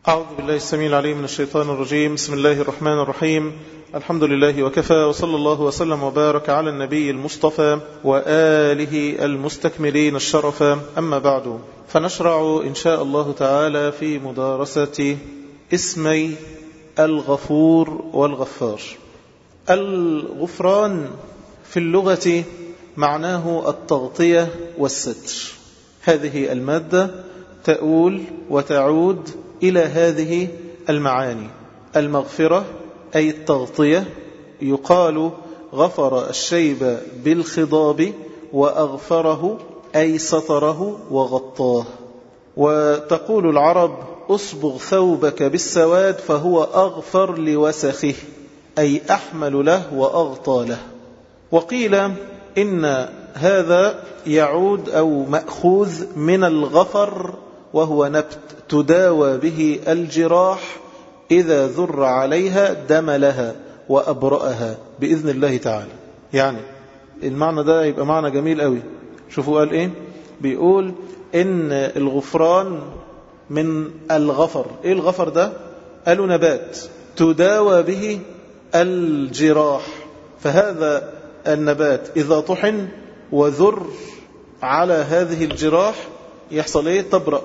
أعوذ بالله السميع العليم من الشيطان الرجيم بسم الله الرحمن الرحيم الحمد لله وكفى وصلى الله وسلم وبارك على النبي المصطفى وآله المستكملين الشرف أما بعد فنشرع إن شاء الله تعالى في مدارسة اسمي الغفور والغفار الغفران في اللغة معناه التغطية والستر هذه المادة تؤول وتعود إلى هذه المعاني المغفرة أي التغطية يقال غفر الشيب بالخضاب وأغفره أي ستره وغطاه وتقول العرب أصبغ ثوبك بالسواد فهو أغفر لوسخه أي أحمل له وأغطى له وقيل إن هذا يعود أو مأخوذ من الغفر وهو نبت تداوى به الجراح إذا ذر عليها دم لها وأبرأها بإذن الله تعالى يعني المعنى ده يبقى معنى جميل قوي شوفوا قال إيه بيقول إن الغفران من الغفر إيه الغفر ده قالوا نبات تداوى به الجراح فهذا النبات إذا طحن وذر على هذه الجراح يحصل إيه تبرأ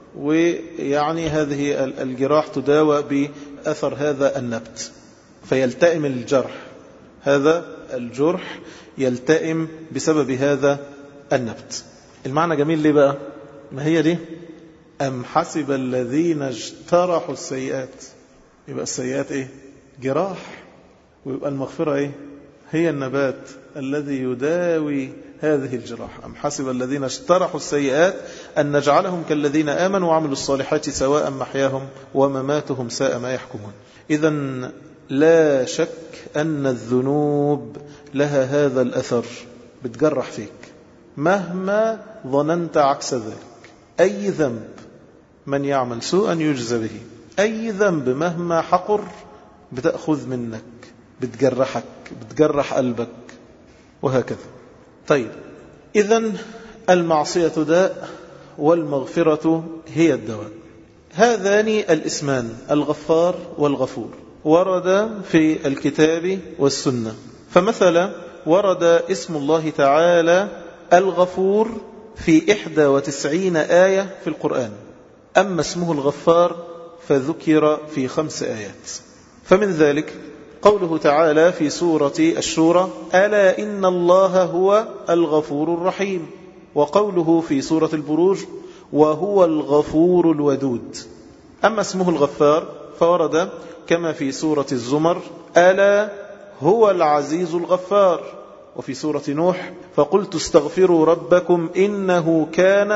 ويعني هذه الجراح تداوى بأثر هذا النبت فيلتئم الجرح هذا الجرح يلتئم بسبب هذا النبت المعنى جميل ليه بقى ما هي دي أم حسب الذين اجترحوا السيئات يبقى السيئات ايه جراح ويبقى المغفرة ايه هي النبات الذي يداوي هذه الجراح أم حسب الذين اجترحوا السيئات أن نجعلهم كالذين آمنوا وعملوا الصالحات سواء محياهم ومماتهم ساء ما يحكمون إذا لا شك أن الذنوب لها هذا الأثر بتجرح فيك مهما ظننت عكس ذلك أي ذنب من يعمل سوءا يجزى به أي ذنب مهما حقر بتأخذ منك بتجرحك بتجرح قلبك وهكذا طيب إذا المعصية داء والمغفرة هي الدواء هذان الاسمان الغفار والغفور ورد في الكتاب والسنة فمثلا ورد اسم الله تعالى الغفور في إحدى وتسعين آية في القرآن أما اسمه الغفار فذكر في خمس آيات فمن ذلك قوله تعالى في سورة الشورى ألا إن الله هو الغفور الرحيم وقوله في سورة البروج وهو الغفور الودود أما اسمه الغفار فورد كما في سورة الزمر ألا هو العزيز الغفار وفي سورة نوح فقلت استغفروا ربكم إنه كان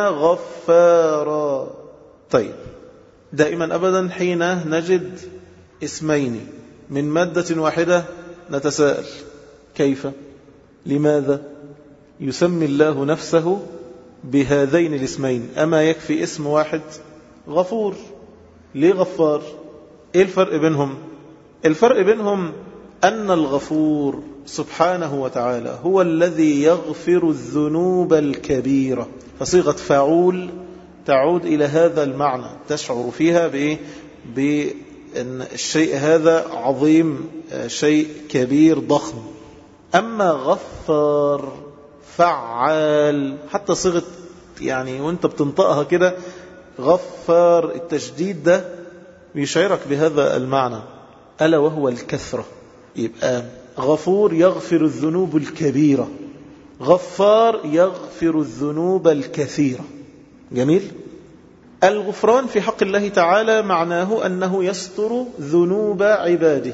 غفارا طيب دائما أبدا حين نجد اسمين من مادة واحدة نتساءل كيف لماذا يسمي الله نفسه بهذين الاسمين أما يكفي اسم واحد غفور ليه غفار ايه الفرق بينهم الفرق بينهم أن الغفور سبحانه وتعالى هو الذي يغفر الذنوب الكبيرة فصيغة فعول تعود إلى هذا المعنى تشعر فيها بإيه بأن الشيء هذا عظيم شيء كبير ضخم أما غفار فعال حتى صيغة يعني وانت بتنطقها كده غفار التشديد ده يشعرك بهذا المعنى ألا وهو الكثرة يبقى غفور يغفر الذنوب الكبيرة غفار يغفر الذنوب الكثيرة جميل الغفران في حق الله تعالى معناه أنه يستر ذنوب عباده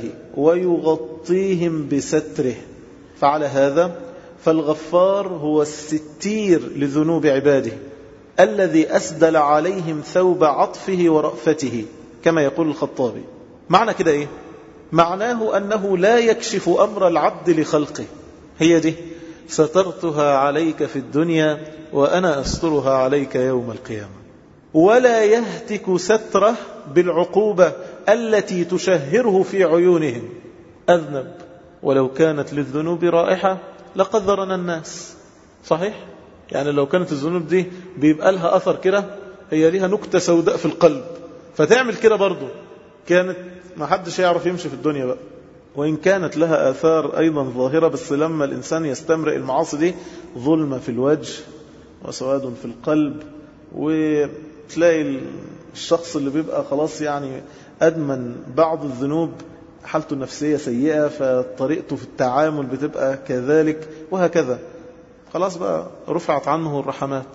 ويغطيهم بستره فعلى هذا فالغفار هو الستير لذنوب عباده الذي أسدل عليهم ثوب عطفه ورأفته كما يقول الخطابي معنى كده إيه معناه أنه لا يكشف أمر العبد لخلقه هي دي سترتها عليك في الدنيا وأنا أسترها عليك يوم القيامة ولا يهتك ستره بالعقوبة التي تشهره في عيونهم أذنب ولو كانت للذنوب رائحة لقذرنا الناس صحيح؟ يعني لو كانت الذنوب دي بيبقى لها أثر كده هي لها نكتة سوداء في القلب فتعمل كده برضه كانت ما حدش يعرف يمشي في الدنيا بقى وإن كانت لها آثار أيضا ظاهرة بس لما الإنسان يستمرئ المعاصي دي ظلمة في الوجه وسواد في القلب وتلاقي الشخص اللي بيبقى خلاص يعني أدمن بعض الذنوب حالته النفسية سيئة فطريقته في التعامل بتبقى كذلك وهكذا خلاص بقى رفعت عنه الرحمات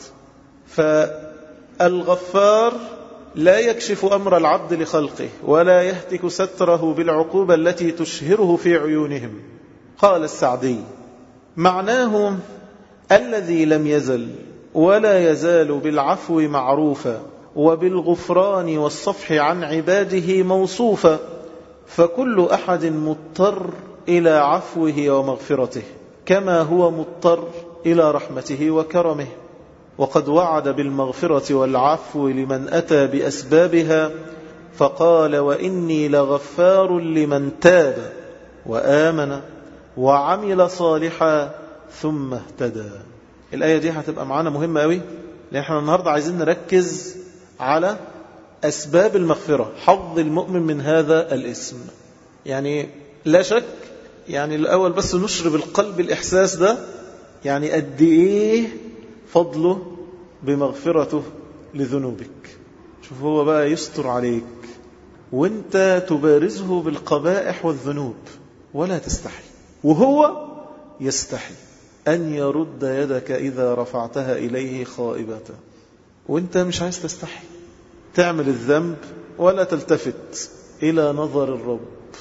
فالغفار لا يكشف أمر العبد لخلقه ولا يهتك ستره بالعقوبة التي تشهره في عيونهم قال السعدي معناه الذي لم يزل ولا يزال بالعفو معروفا وبالغفران والصفح عن عباده موصوفا فكل أحد مضطر إلى عفوه ومغفرته كما هو مضطر إلى رحمته وكرمه وقد وعد بالمغفرة والعفو لمن أتى بأسبابها فقال وإني لغفار لمن تاب وآمن وعمل صالحا ثم اهتدى الآية دي هتبقى معانا مهمة قوي لأن احنا النهاردة عايزين نركز على أسباب المغفرة حظ المؤمن من هذا الاسم يعني لا شك يعني الأول بس نشر بالقلب الإحساس ده يعني قد إيه فضله بمغفرته لذنوبك شوف هو بقى يستر عليك وانت تبارزه بالقبائح والذنوب ولا تستحي وهو يستحي أن يرد يدك إذا رفعتها إليه خائبة وانت مش عايز تستحي تعمل الذنب ولا تلتفت إلى نظر الرب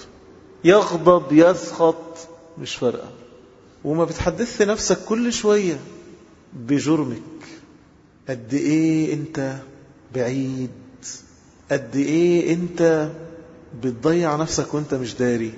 يغضب يسخط مش فارقة وما بتحدث نفسك كل شوية بجرمك قد ايه انت بعيد قد ايه انت بتضيع نفسك وانت مش داري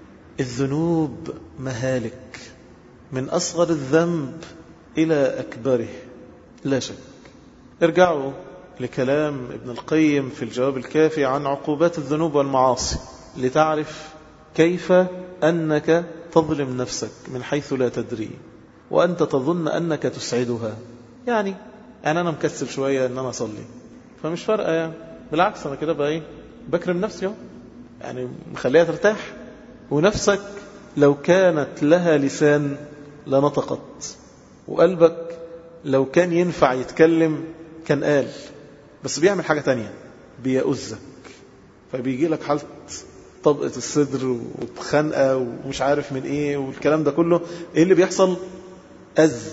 الذنوب مهالك من أصغر الذنب إلى أكبره لا شك ارجعوا لكلام ابن القيم في الجواب الكافي عن عقوبات الذنوب والمعاصي لتعرف كيف أنك تظلم نفسك من حيث لا تدري وأنت تظن أنك تسعدها يعني يعني أنا مكسل شوية أن أنا أصلي فمش فارقة يعني بالعكس أنا كده بقى إيه بكرم نفسي اهو يعني مخليها ترتاح ونفسك لو كانت لها لسان لنطقت وقلبك لو كان ينفع يتكلم كان قال بس بيعمل حاجة تانية بيأذك فبيجي لك حالة طبقة الصدر وخنقة ومش عارف من ايه والكلام ده كله ايه اللي بيحصل أذ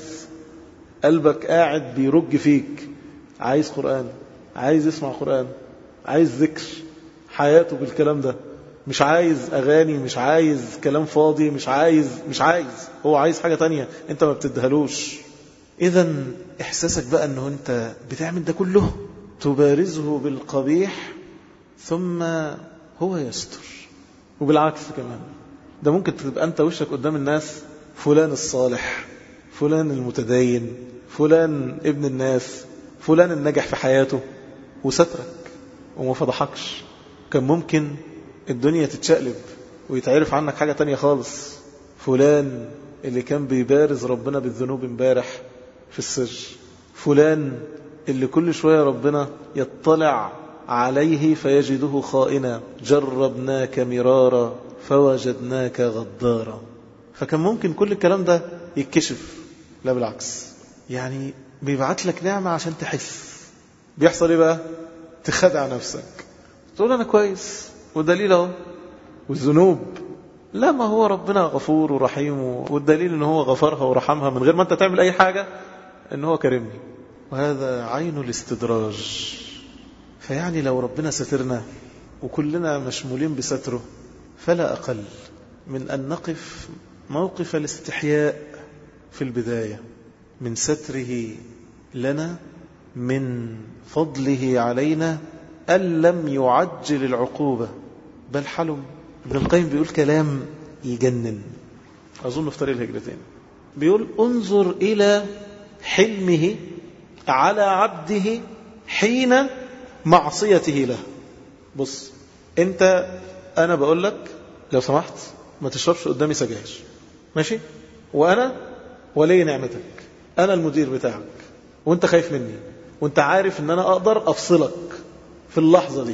قلبك قاعد بيرج فيك عايز قرآن عايز يسمع قرآن عايز ذكر حياته بالكلام ده مش عايز أغاني مش عايز كلام فاضي مش عايز مش عايز هو عايز حاجة تانية انت ما بتدهلوش إذا إحساسك بقى أنه أنت بتعمل ده كله تبارزه بالقبيح ثم هو يستر وبالعكس كمان ده ممكن تبقى أنت وشك قدام الناس فلان الصالح فلان المتدين فلان ابن الناس فلان النجح في حياته وسترك وما فضحكش كان ممكن الدنيا تتشقلب ويتعرف عنك حاجة تانية خالص فلان اللي كان بيبارز ربنا بالذنوب امبارح في السر فلان اللي كل شوية ربنا يطلع عليه فيجده خائنا جربناك مرارا فوجدناك غدارا فكان ممكن كل الكلام ده يتكشف لا بالعكس يعني بيبعت لك نعمة عشان تحس بيحصل ايه بقى تخدع نفسك تقول انا كويس والدليل اهو والذنوب لا ما هو ربنا غفور ورحيم والدليل ان هو غفرها ورحمها من غير ما انت تعمل اي حاجة ان هو كرمني وهذا عين الاستدراج فيعني لو ربنا سترنا وكلنا مشمولين بستره فلا أقل من أن نقف موقف الاستحياء في البداية من ستره لنا من فضله علينا أن لم يعجل العقوبة بل حلم ابن القيم بيقول كلام يجنن أظن في طريق الهجرتين بيقول انظر إلى حلمه على عبده حين معصيته له بص انت انا بقول لك لو سمحت ما تشربش قدامي سجاير ماشي وانا ولي نعمتك انا المدير بتاعك وانت خايف مني وانت عارف ان انا اقدر افصلك في اللحظة دي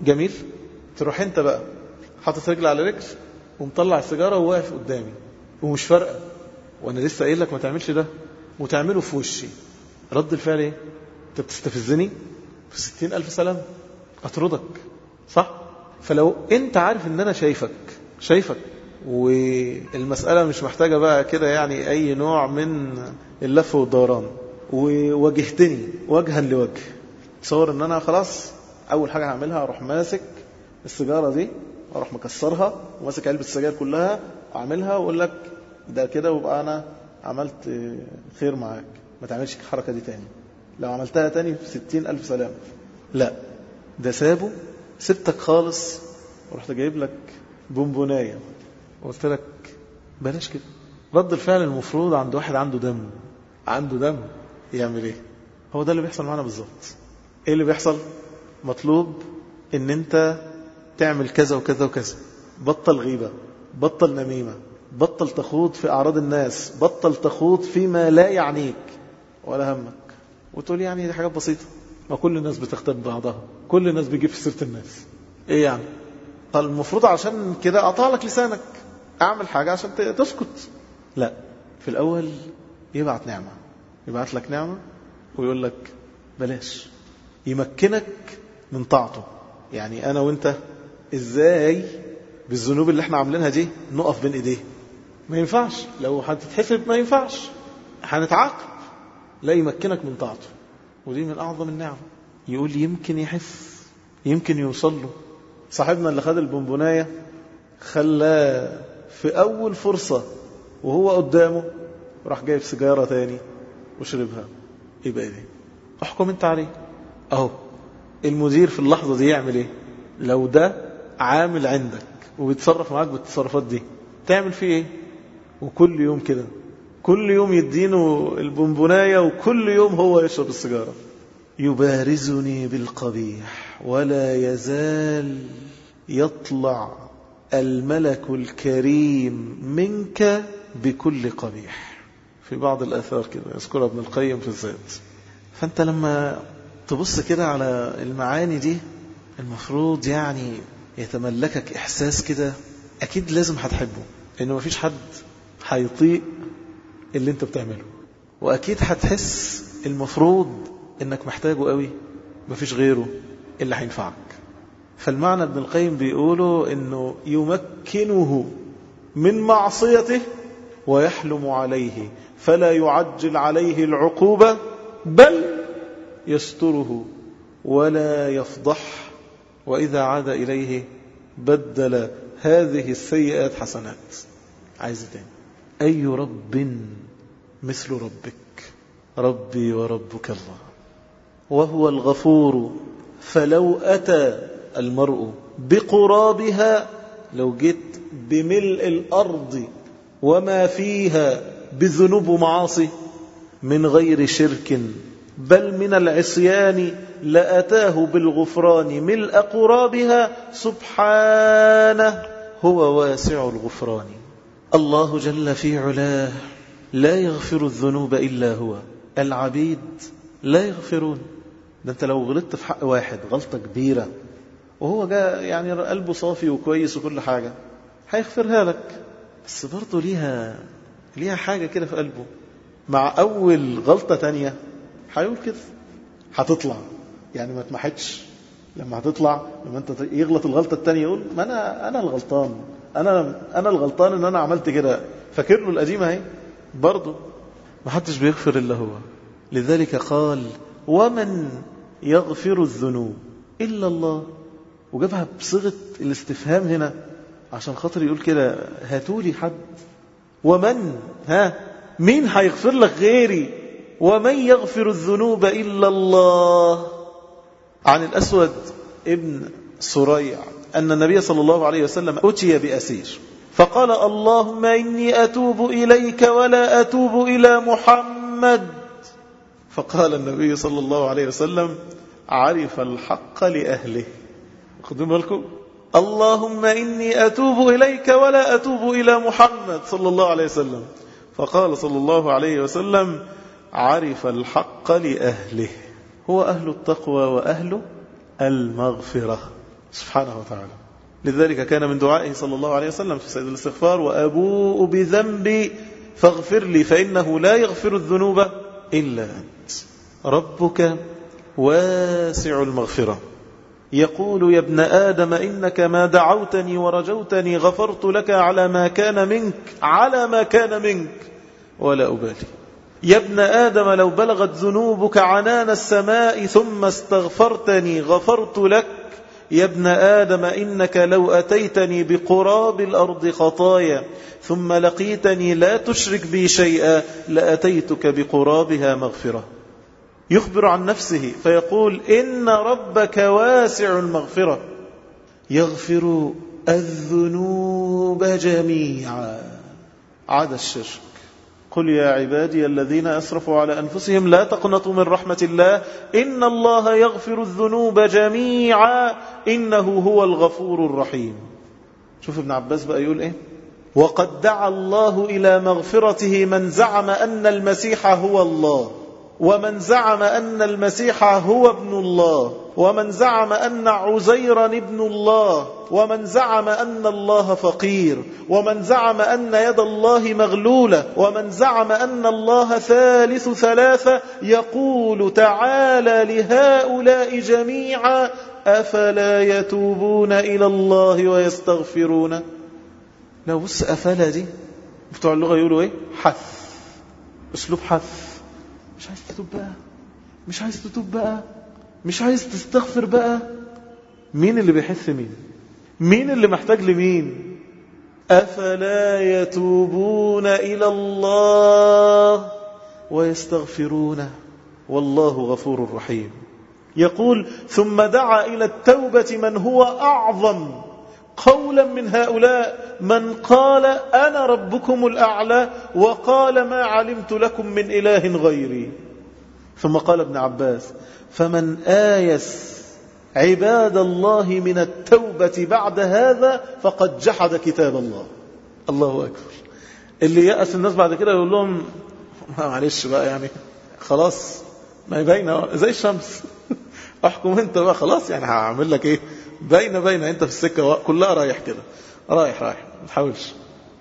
جميل تروح انت بقى حاطط رجل على رجل ومطلع السيجاره وواقف قدامي ومش فارقه وانا لسه قايل لك ما تعملش ده وتعمله في وشي رد الفعل ايه انت بتستفزني في ستين ألف سلام أطردك صح فلو انت عارف ان انا شايفك شايفك والمسألة مش محتاجة بقى كده يعني أي نوع من اللف والدوران وواجهتني وجها لوجه تصور ان انا خلاص اول حاجة هعملها اروح ماسك السيجارة دي واروح مكسرها وماسك علبة السجاير كلها واعملها واقول لك ده كده وابقى انا عملت خير معاك ما تعملش الحركة دي تاني لو عملتها تاني في ستين ألف سلام لا ده سابه سبتك خالص ورحت جايب لك بونبوناية وقلت لك بلاش كده رد الفعل المفروض عند واحد عنده دم عنده دم يعمل ايه هو ده اللي بيحصل معنا بالظبط ايه اللي بيحصل مطلوب ان انت تعمل كذا وكذا وكذا بطل غيبة بطل نميمة بطل تخوض في أعراض الناس بطل تخوض فيما لا يعنيك ولا همك وتقول يعني دي حاجات بسيطة ما كل الناس بتغتاب بعضها كل الناس بيجيب في سيرة الناس ايه يعني فالمفروض عشان كده اقطع لك لسانك اعمل حاجة عشان تسكت لا في الاول يبعت نعمة يبعت لك نعمة ويقول لك بلاش يمكنك من طاعته يعني انا وانت ازاي بالذنوب اللي احنا عاملينها دي نقف بين ايديه ما ينفعش لو هتتحسب ما ينفعش هنتعاقب لا يمكنك من طاعته ودي من أعظم النعم يقول يمكن يحس يمكن يوصل له صاحبنا اللي خد البونبوناية خلاه في أول فرصة وهو قدامه راح جايب سيجارة تاني وشربها يبقى ايه احكم انت عليه اهو المدير في اللحظة دي يعمل ايه لو ده عامل عندك وبيتصرف معاك بالتصرفات دي تعمل فيه ايه وكل يوم كده كل يوم يدينه البونبوناية وكل يوم هو يشرب السيجارة يبارزني بالقبيح ولا يزال يطلع الملك الكريم منك بكل قبيح في بعض الآثار كده يذكرها ابن القيم في الذات فأنت لما تبص كده على المعاني دي المفروض يعني يتملكك إحساس كده أكيد لازم هتحبه إنه مفيش حد هيطيق اللي انت بتعمله واكيد هتحس المفروض انك محتاجه قوي مفيش غيره اللي هينفعك فالمعنى ابن القيم بيقوله انه يمكنه من معصيته ويحلم عليه فلا يعجل عليه العقوبة بل يستره ولا يفضح وإذا عاد إليه بدل هذه السيئات حسنات عايز تاني أي رب مثل ربك ربي وربك الله وهو الغفور فلو أتى المرء بقرابها لو جيت بملء الأرض وما فيها بذنوب ومعاصي من غير شرك بل من العصيان لأتاه بالغفران ملء قرابها سبحانه هو واسع الغفران الله جل في علاه لا يغفر الذنوب إلا هو العبيد لا يغفرون ده انت لو غلطت في حق واحد غلطة كبيرة وهو جاء يعني قلبه صافي وكويس وكل حاجة هيغفرها لك بس برضه ليها ليها حاجة كده في قلبه مع أول غلطة تانية هيقول كده هتطلع يعني ما تمحتش لما هتطلع لما انت يغلط الغلطة التانية يقول ما أنا أنا الغلطان أنا أنا الغلطان إن أنا عملت كده فاكر له القديمة اهي برضه ما حدش بيغفر إلا هو لذلك قال ومن يغفر الذنوب إلا الله وجابها بصيغة الاستفهام هنا عشان خاطر يقول كده هاتولي حد ومن ها مين هيغفر لك غيري ومن يغفر الذنوب إلا الله عن الأسود ابن سريع أن النبي صلى الله عليه وسلم أتي بأسير فقال اللهم إني أتوب إليك ولا أتوب إلى محمد فقال النبي صلى الله عليه وسلم عرف الحق لأهله خذوا بالكم اللهم إني أتوب إليك ولا أتوب إلى محمد صلى الله عليه وسلم فقال صلى الله عليه وسلم عرف الحق لأهله هو أهل التقوى وأهل المغفرة سبحانه وتعالى لذلك كان من دعائه صلى الله عليه وسلم في سيد الاستغفار وأبوء بذنبي فاغفر لي فإنه لا يغفر الذنوب إلا أنت ربك واسع المغفرة يقول يا ابن آدم إنك ما دعوتني ورجوتني غفرت لك على ما كان منك على ما كان منك ولا أبالي يا ابن آدم لو بلغت ذنوبك عنان السماء ثم استغفرتني غفرت لك يا ابن آدم إنك لو أتيتني بقراب الأرض خطايا ثم لقيتني لا تشرك بي شيئا لأتيتك بقرابها مغفرة يخبر عن نفسه فيقول إن ربك واسع المغفرة يغفر الذنوب جميعا عدا الشرك قل يا عبادي الذين أسرفوا على أنفسهم لا تقنطوا من رحمة الله إن الله يغفر الذنوب جميعا إنه هو الغفور الرحيم شوف ابن عباس بقى يقول إيه وقد دعا الله إلى مغفرته من زعم أن المسيح هو الله ومن زعم أن المسيح هو ابن الله ومن زعم أن عزيرا ابن الله ومن زعم أن الله فقير ومن زعم أن يد الله مغلولة ومن زعم أن الله ثالث ثلاثة يقول تعالى لهؤلاء جميعا أفلا يتوبون إلى الله ويستغفرون لو بص أفلا دي بتوع اللغة يقولوا إيه حث أسلوب حث مش عايز تتوب بقى مش عايز تتوب بقى مش عايز تستغفر بقى مين اللي بيحث مين مين اللي محتاج لمين أفلا يتوبون إلى الله ويستغفرونه والله غفور رحيم يقول ثم دعا إلى التوبة من هو أعظم قولا من هؤلاء من قال أنا ربكم الأعلى وقال ما علمت لكم من إله غيري ثم قال ابن عباس فمن آيس عباد الله من التوبة بعد هذا فقد جحد كتاب الله الله أكبر اللي يأس الناس بعد كده يقول لهم معلش بقى يعني خلاص ما يبين زي الشمس احكم انت بقى خلاص يعني هعمل لك ايه بين بين انت في السكة كلها رايح كده رايح رايح ما تحاولش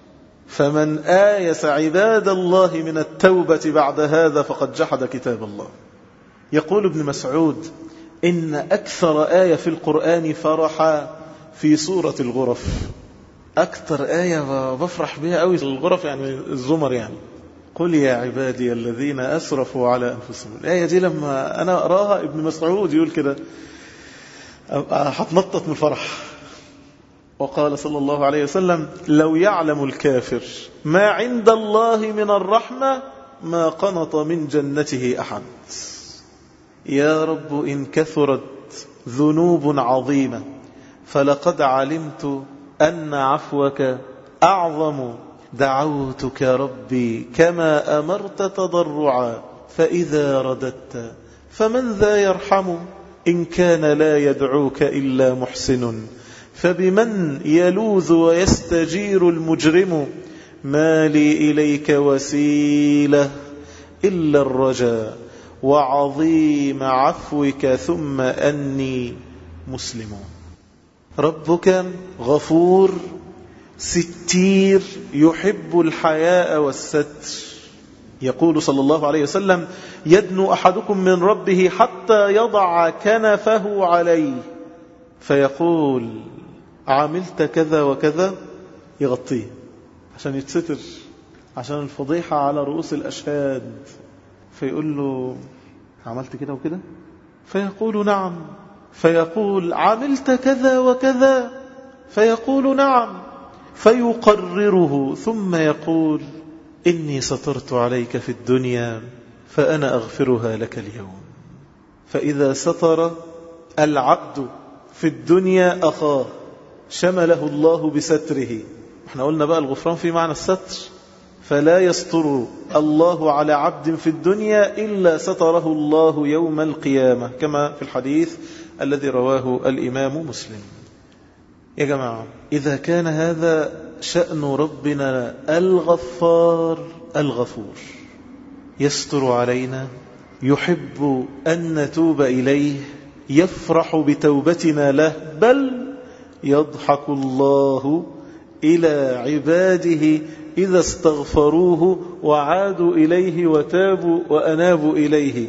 فمن آيس عباد الله من التوبة بعد هذا فقد جحد كتاب الله يقول ابن مسعود إن أكثر آية في القرآن فرحا في سورة الغرف أكثر آية بفرح بها قوي في الغرف يعني الزمر يعني قل يا عبادي الذين أسرفوا على أنفسهم الآية دي لما أنا أراها ابن مسعود يقول كده هتنطط من الفرح وقال صلى الله عليه وسلم لو يعلم الكافر ما عند الله من الرحمة ما قنط من جنته أحد يا رب إن كثرت ذنوب عظيمة فلقد علمت أن عفوك أعظم دعوتك ربي كما أمرت تضرعا فإذا رددت فمن ذا يرحم إن كان لا يدعوك إلا محسن فبمن يلوذ ويستجير المجرم ما لي إليك وسيلة إلا الرجاء وعظيم عفوك ثم أني مسلم ربك غفور ستير يحب الحياء والستر يقول صلى الله عليه وسلم يدنو أحدكم من ربه حتى يضع كنفه عليه فيقول عملت كذا وكذا يغطيه عشان يتستر عشان الفضيحة على رؤوس الأشهاد فيقول له عملت كده وكده فيقول نعم فيقول عملت كذا وكذا فيقول نعم فيقرره ثم يقول إني سترت عليك في الدنيا فأنا أغفرها لك اليوم فإذا ستر العبد في الدنيا أخاه شمله الله بستره احنا قلنا بقى الغفران في معنى الستر فلا يستر الله على عبد في الدنيا إلا ستره الله يوم القيامة كما في الحديث الذي رواه الإمام مسلم يا جماعة إذا كان هذا شأن ربنا الغفار الغفور يستر علينا يحب أن نتوب إليه يفرح بتوبتنا له بل يضحك الله إلى عباده إذا استغفروه وعادوا إليه وتابوا وأنابوا إليه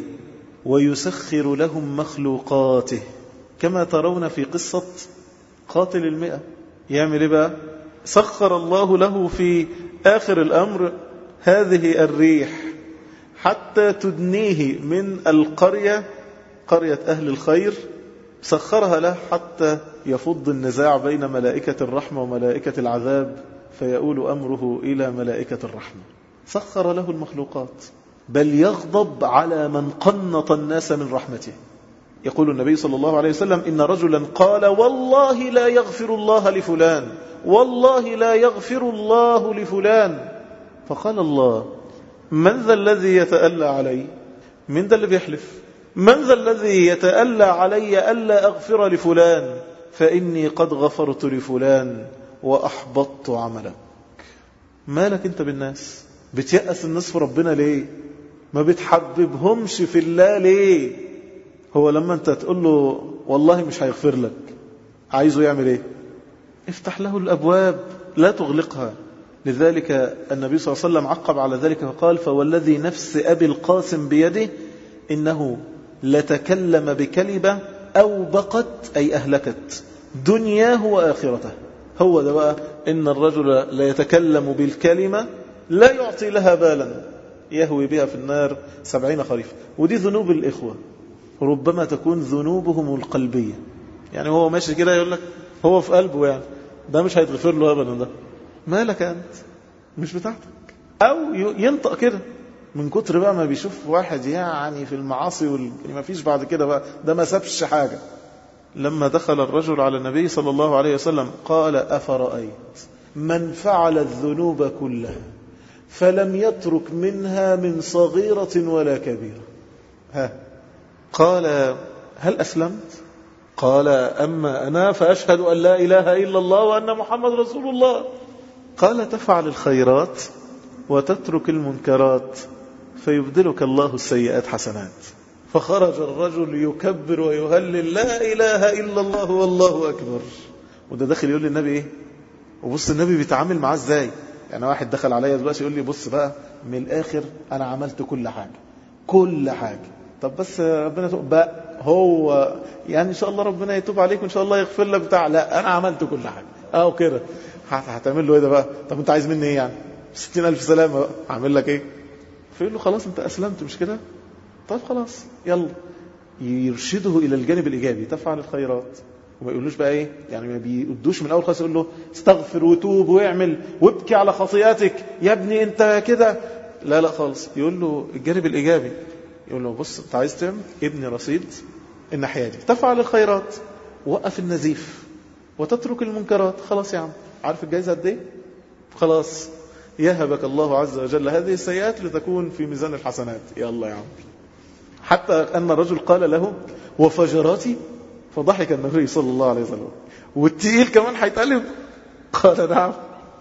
ويسخر لهم مخلوقاته كما ترون في قصة قاتل المئة يعمل إيه بقى سخر الله له في آخر الأمر هذه الريح حتى تدنيه من القرية قرية أهل الخير سخرها له حتى يفض النزاع بين ملائكة الرحمة وملائكة العذاب فيؤول أمره إلى ملائكة الرحمة سخر له المخلوقات بل يغضب على من قنط الناس من رحمته يقول النبي صلى الله عليه وسلم إن رجلا قال والله لا يغفر الله لفلان والله لا يغفر الله لفلان فقال الله من ذا الذي يتألى علي من ذا اللي بيحلف من ذا الذي يتألى علي ألا أغفر لفلان فإني قد غفرت لفلان وأحبطت عملك مالك أنت بالناس بتيأس الناس في ربنا ليه ما بتحببهمش في الله ليه هو لما أنت تقول له والله مش هيغفر لك عايزه يعمل ايه افتح له الأبواب لا تغلقها لذلك النبي صلى الله عليه وسلم عقب على ذلك فقال فوالذي نفس أبي القاسم بيده إنه لتكلم بكلمة أو بقت أي أهلكت دنياه وآخرته هو ده بقى إن الرجل لا يتكلم بالكلمة لا يعطي لها بالا يهوي بها في النار سبعين خريف ودي ذنوب الإخوة ربما تكون ذنوبهم القلبية يعني هو ماشي كده يقول لك هو في قلبه يعني ده مش هيتغفر له أبدا ده مالك أنت مش بتاعتك أو ينطق كده من كتر بقى ما بيشوف واحد يعني في المعاصي وال... ما فيش بعد كده بقى ده ما سابش حاجة لما دخل الرجل على النبي صلى الله عليه وسلم قال أفرأيت من فعل الذنوب كلها فلم يترك منها من صغيرة ولا كبيرة ها قال هل أسلمت قال أما أنا فأشهد أن لا إله إلا الله وأن محمد رسول الله قال تفعل الخيرات وتترك المنكرات فيبدلك الله السيئات حسنات فخرج الرجل يكبر ويهلل لا إله إلا الله والله أكبر وده داخل يقول للنبي إيه وبص النبي بيتعامل معاه إزاي يعني واحد دخل عليا دلوقتي يقول لي بص بقى من الآخر أنا عملت كل حاجة كل حاجة طب بس ربنا يتوب بقى هو يعني إن شاء الله ربنا يتوب عليك وإن شاء الله يغفر لك بتاع لا أنا عملت كل حاجة أو كده هتعمل له إيه ده بقى طب أنت عايز مني إيه يعني ستين ألف سلامة بقى أعمل لك إيه فيقول له خلاص أنت أسلمت مش كده طيب خلاص يلا يرشده إلى الجانب الإيجابي تفعل الخيرات وما يقولوش بقى ايه يعني ما بيقدوش من اول خالص يقول له استغفر وتوب واعمل وابكي على خطيئتك يا ابني انت كده لا لا خالص يقول له الجانب الايجابي يقول له بص انت عايز تعمل ابني رصيد الناحيه دي تفعل الخيرات وقف النزيف وتترك المنكرات خلاص يا عم عارف الجائزه قد ايه خلاص يهبك الله عز وجل هذه السيئات لتكون في ميزان الحسنات يلا يا عم حتى أن الرجل قال له وفجراتي فضحك النبي صلى الله عليه وسلم والتقيل كمان هيتقلب قال نعم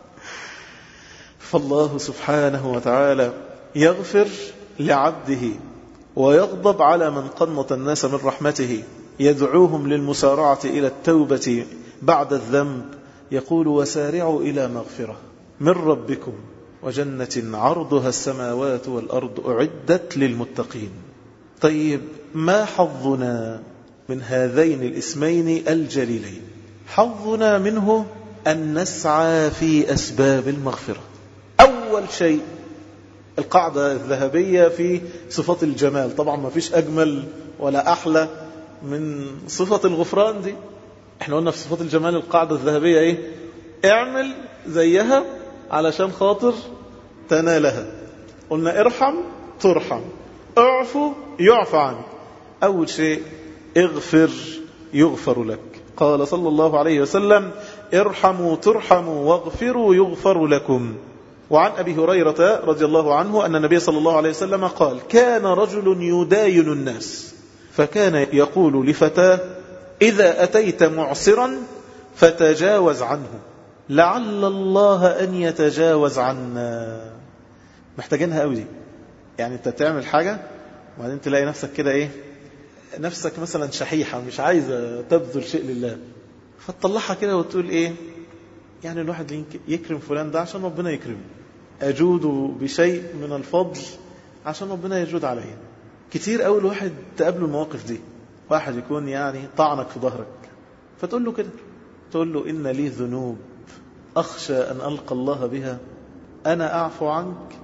فالله سبحانه وتعالى يغفر لعبده ويغضب على من قنط الناس من رحمته يدعوهم للمسارعة إلى التوبة بعد الذنب يقول وسارعوا إلى مغفرة من ربكم وجنة عرضها السماوات والأرض أعدت للمتقين طيب ما حظنا من هذين الاسمين الجليلين حظنا منه أن نسعى في أسباب المغفرة أول شيء القاعدة الذهبية في صفات الجمال طبعا ما فيش أجمل ولا أحلى من صفة الغفران دي احنا قلنا في صفات الجمال القاعدة الذهبية ايه اعمل زيها علشان خاطر تنالها قلنا ارحم ترحم اعفو يعفى عنك أول شيء اغفر يغفر لك قال صلى الله عليه وسلم ارحموا ترحموا واغفروا يغفر لكم وعن أبي هريرة رضي الله عنه أن النبي صلى الله عليه وسلم قال كان رجل يداين الناس فكان يقول لفتاه إذا أتيت معسرا فتجاوز عنه لعل الله أن يتجاوز عنا محتاجينها قوي دي يعني انت تعمل حاجة وبعدين تلاقي نفسك كده ايه نفسك مثلا شحيحة مش عايزة تبذل شيء لله فتطلعها كده وتقول ايه يعني الواحد يكرم فلان ده عشان ربنا يكرمه أجود بشيء من الفضل عشان ربنا يجود عليه كتير قوي الواحد تقابله المواقف دي واحد يكون يعني طعنك في ظهرك فتقول له كده تقول له إن لي ذنوب أخشى أن ألقى الله بها أنا أعفو عنك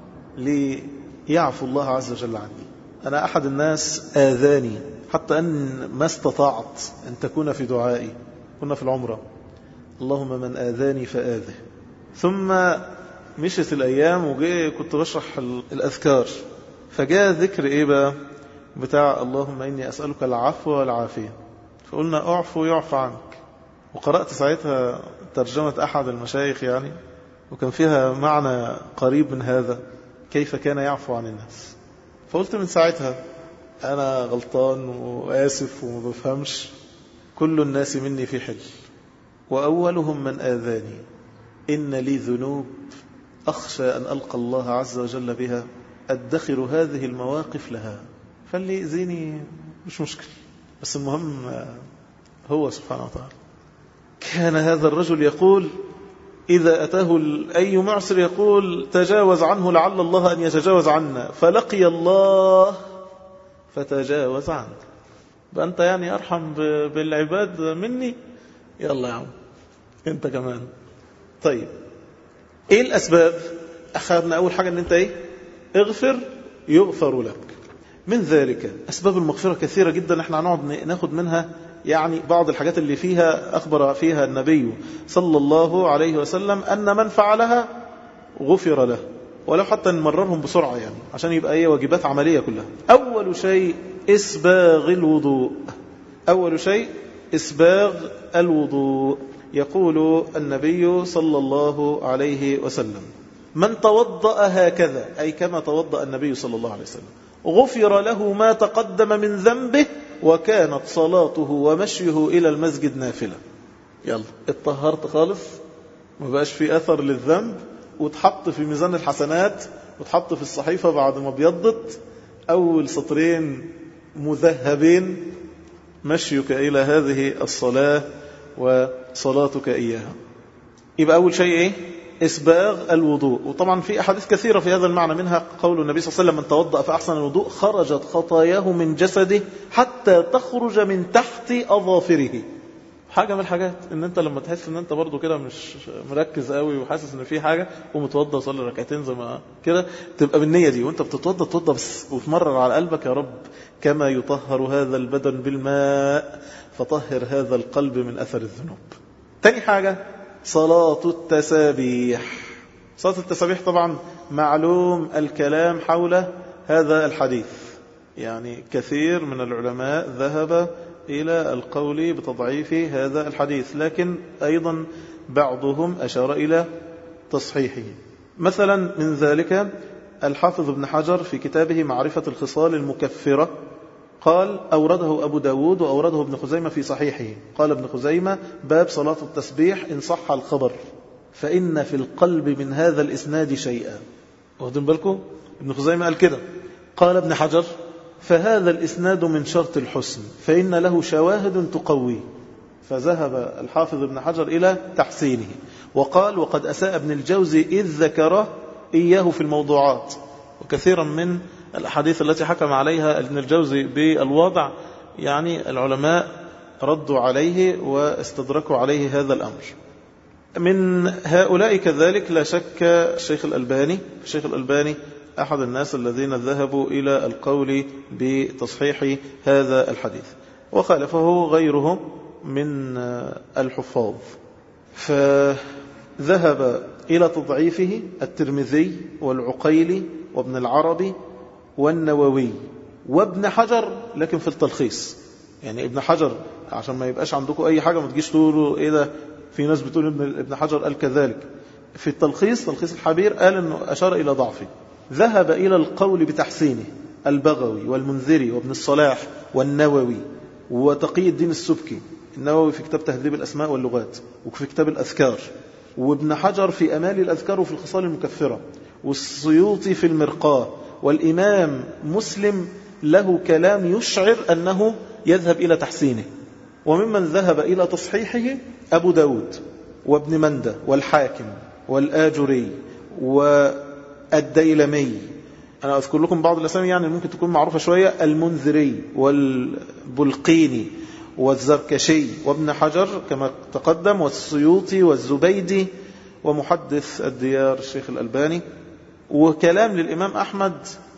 ليعفو الله عز وجل عني أنا أحد الناس آذاني حتى أن ما استطعت أن تكون في دعائي كنا في العمرة اللهم من آذاني فآذه ثم مشت الأيام وجاء كنت بشرح الأذكار فجاء ذكر إيه بقى بتاع اللهم إني أسألك العفو والعافية فقلنا أعفو يعفى عنك وقرأت ساعتها ترجمة أحد المشايخ يعني وكان فيها معنى قريب من هذا كيف كان يعفو عن الناس فقلت من ساعتها أنا غلطان وآسف وما بفهمش كل الناس مني في حل وأولهم من آذاني إن لي ذنوب أخشى أن ألقى الله عز وجل بها أدخر هذه المواقف لها فاللي يأذيني مش مشكل بس المهم هو سبحانه وتعالى كان هذا الرجل يقول إذا أتاه أي معسر يقول تجاوز عنه لعل الله أن يتجاوز عنا فلقي الله فتجاوز عنه فأنت يعني أرحم بالعباد مني يلا يا عم أنت كمان طيب إيه الأسباب أخذنا أول حاجة أن أنت إيه اغفر يغفر لك من ذلك أسباب المغفرة كثيرة جدا احنا هنقعد ناخد منها يعني بعض الحاجات اللي فيها أخبر فيها النبي صلى الله عليه وسلم أن من فعلها غفر له ولو حتى نمررهم بسرعة يعني عشان يبقى ايه واجبات عملية كلها أول شيء إسباغ الوضوء أول شيء إسباغ الوضوء يقول النبي صلى الله عليه وسلم من توضأ هكذا أي كما توضأ النبي صلى الله عليه وسلم غفر له ما تقدم من ذنبه وكانت صلاته ومشيه إلى المسجد نافلة يلا اتطهرت خالص ما بقاش في أثر للذنب وتحط في ميزان الحسنات وتحط في الصحيفة بعد ما بيضت أول سطرين مذهبين مشيك إلى هذه الصلاة وصلاتك إياها يبقى أول شيء إيه إسباغ الوضوء وطبعا في أحاديث كثيرة في هذا المعنى منها قول النبي صلى الله عليه وسلم من توضأ فأحسن الوضوء خرجت خطاياه من جسده حتى تخرج من تحت أظافره حاجة من الحاجات ان انت لما تحس ان انت برضو كده مش مركز قوي وحاسس ان في حاجة ومتوضى وصلي ركعتين زي ما كده تبقى بالنية دي وانت بتتوضى تتوضى بس وتمرر على قلبك يا رب كما يطهر هذا البدن بالماء فطهر هذا القلب من أثر الذنوب تاني حاجة صلاة التسابيح صلاة التسابيح طبعا معلوم الكلام حول هذا الحديث يعني كثير من العلماء ذهب إلى القول بتضعيف هذا الحديث لكن أيضا بعضهم أشار إلى تصحيحه مثلا من ذلك الحافظ ابن حجر في كتابه معرفة الخصال المكفرة قال أورده أبو داود وأورده ابن خزيمة في صحيحه قال ابن خزيمة باب صلاة التسبيح إن صح الخبر فإن في القلب من هذا الإسناد شيئا واخدين بالكم ابن خزيمة قال كده قال ابن حجر فهذا الإسناد من شرط الحسن فإن له شواهد تقويه فذهب الحافظ ابن حجر إلى تحسينه وقال وقد أساء ابن الجوزي إذ ذكر إياه في الموضوعات وكثيرا من الأحاديث التي حكم عليها ابن الجوزي بالوضع يعني العلماء ردوا عليه واستدركوا عليه هذا الأمر من هؤلاء كذلك لا شك الشيخ الألباني الشيخ الألباني أحد الناس الذين ذهبوا إلى القول بتصحيح هذا الحديث وخالفه غيره من الحفاظ فذهب إلى تضعيفه الترمذي والعقيلي وابن العربي والنووي وابن حجر لكن في التلخيص يعني ابن حجر عشان ما يبقاش عندكم أي حاجة ما تجيش تقولوا إيه ده في ناس بتقول ابن ابن حجر قال كذلك في التلخيص تلخيص الحبير قال أنه أشار إلى ضعفه ذهب إلى القول بتحسينه البغوي والمنذري وابن الصلاح والنووي وتقي الدين السبكي النووي في كتاب تهذيب الأسماء واللغات وفي كتاب الأذكار وابن حجر في أمال الأذكار وفي الخصال المكفرة والسيوطي في المرقاة والإمام مسلم له كلام يشعر أنه يذهب إلى تحسينه وممن ذهب إلى تصحيحه أبو داود وابن مندة والحاكم والآجري والديلمي أنا أذكر لكم بعض الأسامي يعني ممكن تكون معروفة شوية المنذري والبلقيني والزركشي وابن حجر كما تقدم والسيوطي والزبيدي ومحدث الديار الشيخ الألباني وكلام للإمام أحمد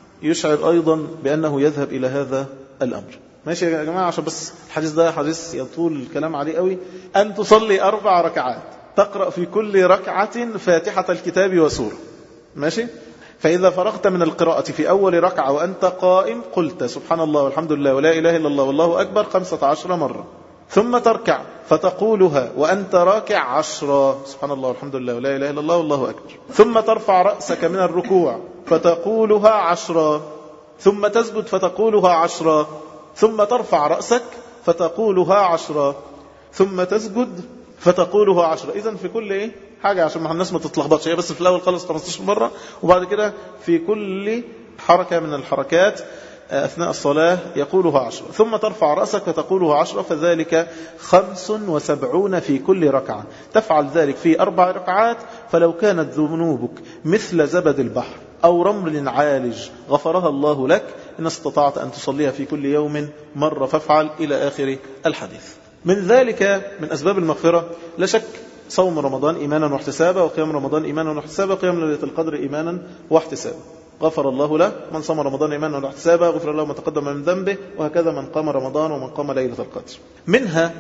يشعر أيضا بأنه يذهب إلى هذا الأمر ماشي يا جماعة عشان بس الحديث ده حديث يطول الكلام عليه قوي أن تصلي أربع ركعات تقرأ في كل ركعة فاتحة الكتاب وسورة ماشي فإذا فرغت من القراءة في أول ركعة وأنت قائم قلت سبحان الله والحمد لله ولا إله إلا الله والله أكبر خمسة عشر مرة ثم تركع فتقولها وأنت راكع عشرا سبحان الله والحمد لله ولا إله إلا الله والله أكبر ثم ترفع رأسك من الركوع فتقولها عشرا ثم تسجد فتقولها عشرا ثم ترفع رأسك فتقولها عشرا ثم تسجد فتقولها عشرا إذن في كل إيه حاجة عشان ما الناس ما تتلخبطش هي بس في الأول خلص 15 مرة وبعد كده في كل حركة من الحركات أثناء الصلاة يقولها عشرة ثم ترفع رأسك فتقولها عشرة فذلك خمس وسبعون في كل ركعة تفعل ذلك في أربع ركعات فلو كانت ذنوبك مثل زبد البحر أو رمل عالج غفرها الله لك إن استطعت أن تصليها في كل يوم مرة فافعل إلى آخر الحديث من ذلك من أسباب المغفرة لا شك صوم رمضان إيمانا واحتسابا وقيام رمضان إيمانا واحتسابا وقيام ليلة القدر إيمانا واحتسابا غفر الله له من صام رمضان إيمانا واحتسابا غفر الله ما تقدم من ذنبه وهكذا من قام رمضان ومن قام ليلة القدر منها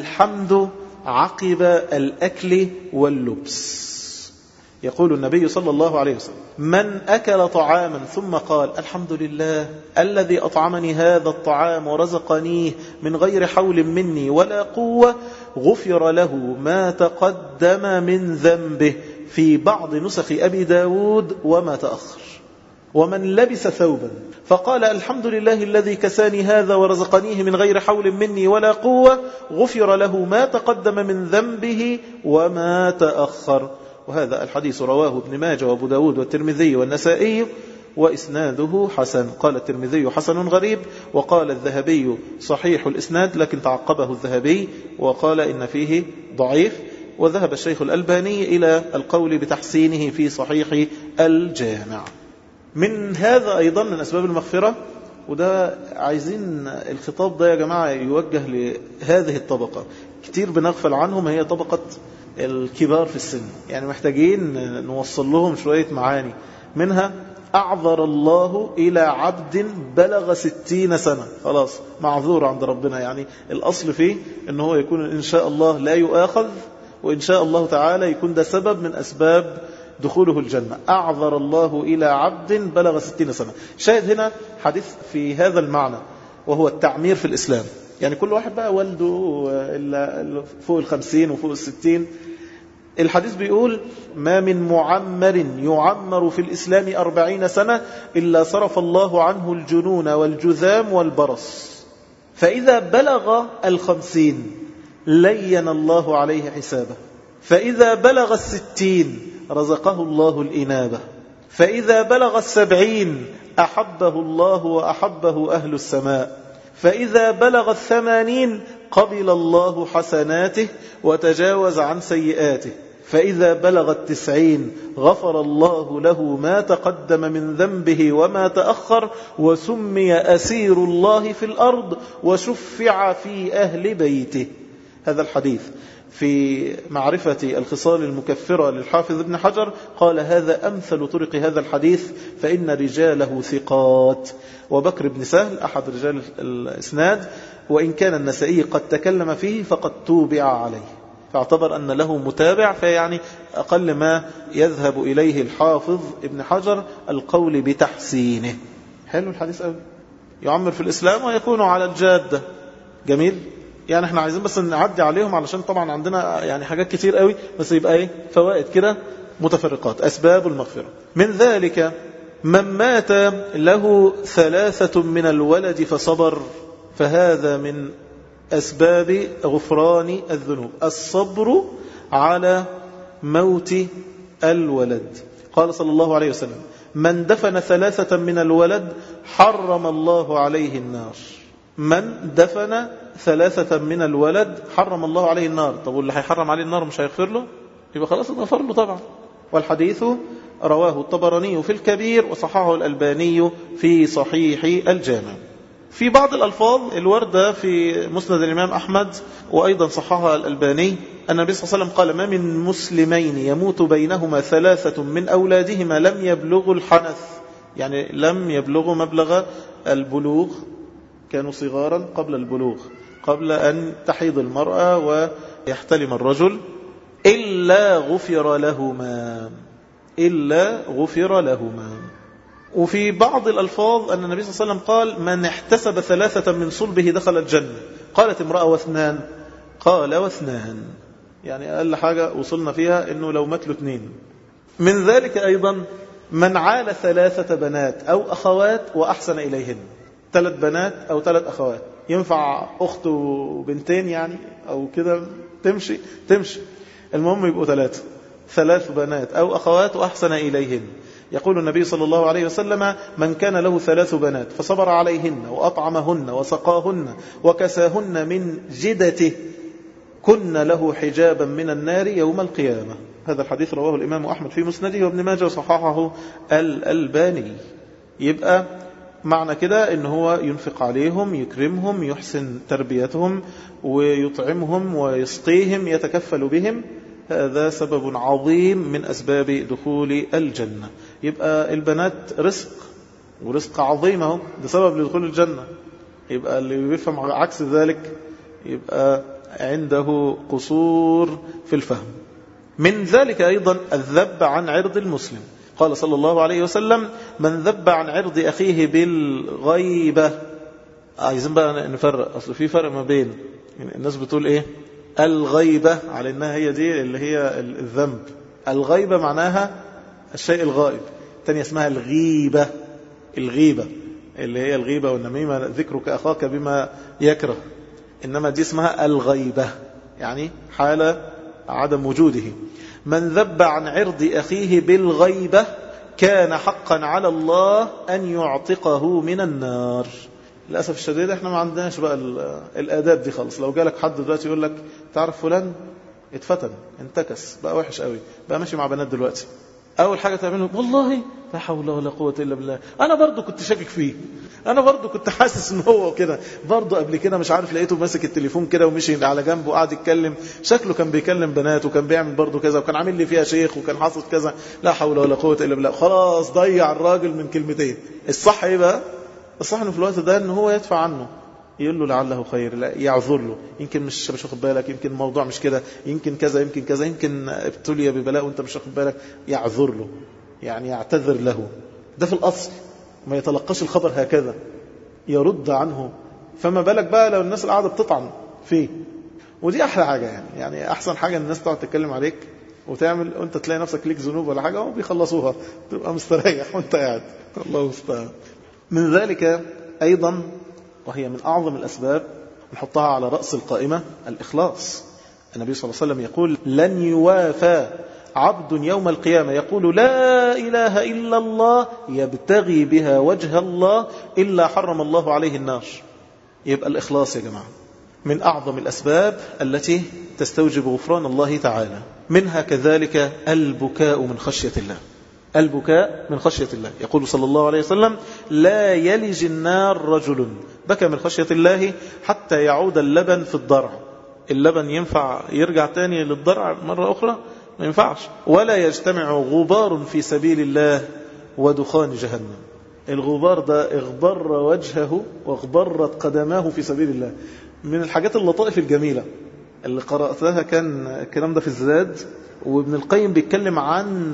الحمد عقب الأكل واللبس يقول النبي صلى الله عليه وسلم من أكل طعاما ثم قال الحمد لله الذي أطعمني هذا الطعام ورزقنيه من غير حول مني ولا قوة غفر له ما تقدم من ذنبه في بعض نسخ أبي داود وما تأخر ومن لبس ثوبا فقال الحمد لله الذي كساني هذا ورزقنيه من غير حول مني ولا قوة غفر له ما تقدم من ذنبه وما تأخر وهذا الحديث رواه ابن ماجه وابو داود والترمذي والنسائي وإسناده حسن قال الترمذي حسن غريب وقال الذهبي صحيح الإسناد لكن تعقبه الذهبي وقال إن فيه ضعيف وذهب الشيخ الألباني إلى القول بتحسينه في صحيح الجامع من هذا أيضا من أسباب المغفرة وده عايزين الخطاب ده يا جماعة يوجه لهذه الطبقة كتير بنغفل عنهم هي طبقة الكبار في السن يعني محتاجين نوصل لهم شوية معاني منها أعذر الله إلى عبد بلغ ستين سنة خلاص معذور عند ربنا يعني الأصل فيه أنه هو يكون إن شاء الله لا يؤاخذ وإن شاء الله تعالى يكون ده سبب من أسباب دخوله الجنة أعذر الله إلى عبد بلغ ستين سنة شاهد هنا حديث في هذا المعنى وهو التعمير في الإسلام يعني كل واحد بقى والده فوق الخمسين وفوق الستين الحديث بيقول ما من معمر يعمر في الإسلام أربعين سنة إلا صرف الله عنه الجنون والجذام والبرص فإذا بلغ الخمسين لين الله عليه حسابه فإذا بلغ الستين رزقه الله الإنابة فإذا بلغ السبعين أحبه الله وأحبه أهل السماء فإذا بلغ الثمانين قبل الله حسناته وتجاوز عن سيئاته فإذا بلغ التسعين غفر الله له ما تقدم من ذنبه وما تأخر وسمي أسير الله في الأرض وشفع في أهل بيته هذا الحديث في معرفة الخصال المكفرة للحافظ ابن حجر قال هذا أمثل طرق هذا الحديث فإن رجاله ثقات وبكر بن سهل أحد رجال الإسناد وإن كان النسائي قد تكلم فيه فقد توبع عليه فاعتبر أن له متابع فيعني أقل ما يذهب إليه الحافظ ابن حجر القول بتحسينه حلو الحديث قوي يعمر في الإسلام ويكون على الجادة جميل يعني احنا عايزين بس نعدي عليهم علشان طبعا عندنا يعني حاجات كتير قوي بس يبقى ايه فوائد كده متفرقات أسباب المغفرة من ذلك من مات له ثلاثة من الولد فصبر فهذا من أسباب غفران الذنوب الصبر على موت الولد قال صلى الله عليه وسلم من دفن ثلاثة من الولد حرم الله عليه النار من دفن ثلاثة من الولد حرم الله عليه النار طب واللي هيحرم عليه النار مش هيغفر له يبقى خلاص اتغفر له طبعا والحديث رواه الطبراني في الكبير وصححه الألباني في صحيح الجامع في بعض الألفاظ الوردة في مسند الإمام أحمد وأيضا صححها الألباني أن النبي صلى الله عليه وسلم قال ما من مسلمين يموت بينهما ثلاثة من أولادهما لم يبلغوا الحنث يعني لم يبلغوا مبلغ البلوغ كانوا صغارا قبل البلوغ قبل أن تحيض المرأة ويحتلم الرجل إلا غفر لهما إلا غفر لهما وفي بعض الألفاظ أن النبي صلى الله عليه وسلم قال من احتسب ثلاثة من صلبه دخل الجنة قالت امرأة واثنان قال واثنان يعني أقل حاجة وصلنا فيها أنه لو مات له اثنين من ذلك أيضا من عال ثلاثة بنات أو أخوات وأحسن إليهن ثلاث بنات أو ثلاث أخوات ينفع أخت وبنتين يعني أو كده تمشي تمشي المهم يبقوا ثلاثة ثلاث بنات أو أخوات وأحسن إليهن يقول النبي صلى الله عليه وسلم من كان له ثلاث بنات فصبر عليهن وأطعمهن وسقاهن وكساهن من جدته كن له حجابا من النار يوم القيامة هذا الحديث رواه الإمام أحمد في مسنده وابن ماجه وصححه الألباني يبقى معنى كده ان هو ينفق عليهم يكرمهم يحسن تربيتهم ويطعمهم ويسقيهم يتكفل بهم هذا سبب عظيم من أسباب دخول الجنة يبقى البنات رزق ورزق عظيم اهو ده سبب لدخول الجنة يبقى اللي بيفهم عكس ذلك يبقى عنده قصور في الفهم من ذلك أيضا الذب عن عرض المسلم قال صلى الله عليه وسلم من ذب عن عرض أخيه بالغيبة عايزين بقى نفرق أصل في فرق ما بين الناس بتقول إيه الغيبة على إنها هي دي اللي هي الذنب الغيبة معناها الشيء الغائب تانية اسمها الغيبة الغيبة اللي هي الغيبة والنميمة ذكرك أخاك بما يكره إنما دي اسمها الغيبة يعني حالة عدم وجوده من ذب عن عرض أخيه بالغيبة كان حقا على الله أن يعتقه من النار للأسف الشديد احنا ما عندناش بقى الآداب دي خالص لو جالك حد دلوقتي يقول لك تعرف فلان اتفتن انتكس بقى وحش قوي بقى ماشي مع بنات دلوقتي اول حاجه تعمله والله لا حول ولا قوه الا بالله انا برضو كنت شاكك فيه انا برضو كنت حاسس ان هو كده برضو قبل كده مش عارف لقيته ماسك التليفون كده ومشي على جنبه وقعد يتكلم شكله كان بيكلم بنات وكان بيعمل برضو كذا وكان عامل لي فيها شيخ وكان حاصل كذا لا حول ولا قوه الا بالله خلاص ضيع الراجل من كلمتين الصح ايه بقى الصح انه في الوقت ده ان هو يدفع عنه يقول له لعله خير لا يعذر له يمكن مش مش واخد بالك يمكن الموضوع مش كده يمكن كذا يمكن كذا يمكن ابتلي ببلاء وانت مش واخد بالك يعذر له يعني يعتذر له ده في الأصل ما يتلقاش الخبر هكذا يرد عنه فما بالك بقى لو الناس القاعدة بتطعن فيه ودي أحلى حاجة يعني يعني أحسن حاجة الناس تقعد تتكلم عليك وتعمل وانت تلاقي نفسك ليك ذنوب ولا حاجة وبيخلصوها تبقى مستريح وانت قاعد الله المستعان من ذلك أيضا وهي من أعظم الأسباب نحطها على رأس القائمة الإخلاص النبي صلى الله عليه وسلم يقول لن يوافى عبد يوم القيامة يقول لا إله إلا الله يبتغي بها وجه الله إلا حرم الله عليه النار يبقى الإخلاص يا جماعة من أعظم الأسباب التي تستوجب غفران الله تعالى منها كذلك البكاء من خشية الله البكاء من خشية الله يقول صلى الله عليه وسلم لا يلج النار رجل بكى من خشية الله حتى يعود اللبن في الضرع اللبن ينفع يرجع تاني للضرع مرة أخرى ما ينفعش ولا يجتمع غبار في سبيل الله ودخان جهنم الغبار ده اغبر وجهه واغبرت قدماه في سبيل الله من الحاجات اللطائف الجميلة اللي قرأتها كان الكلام ده في الزاد وابن القيم بيتكلم عن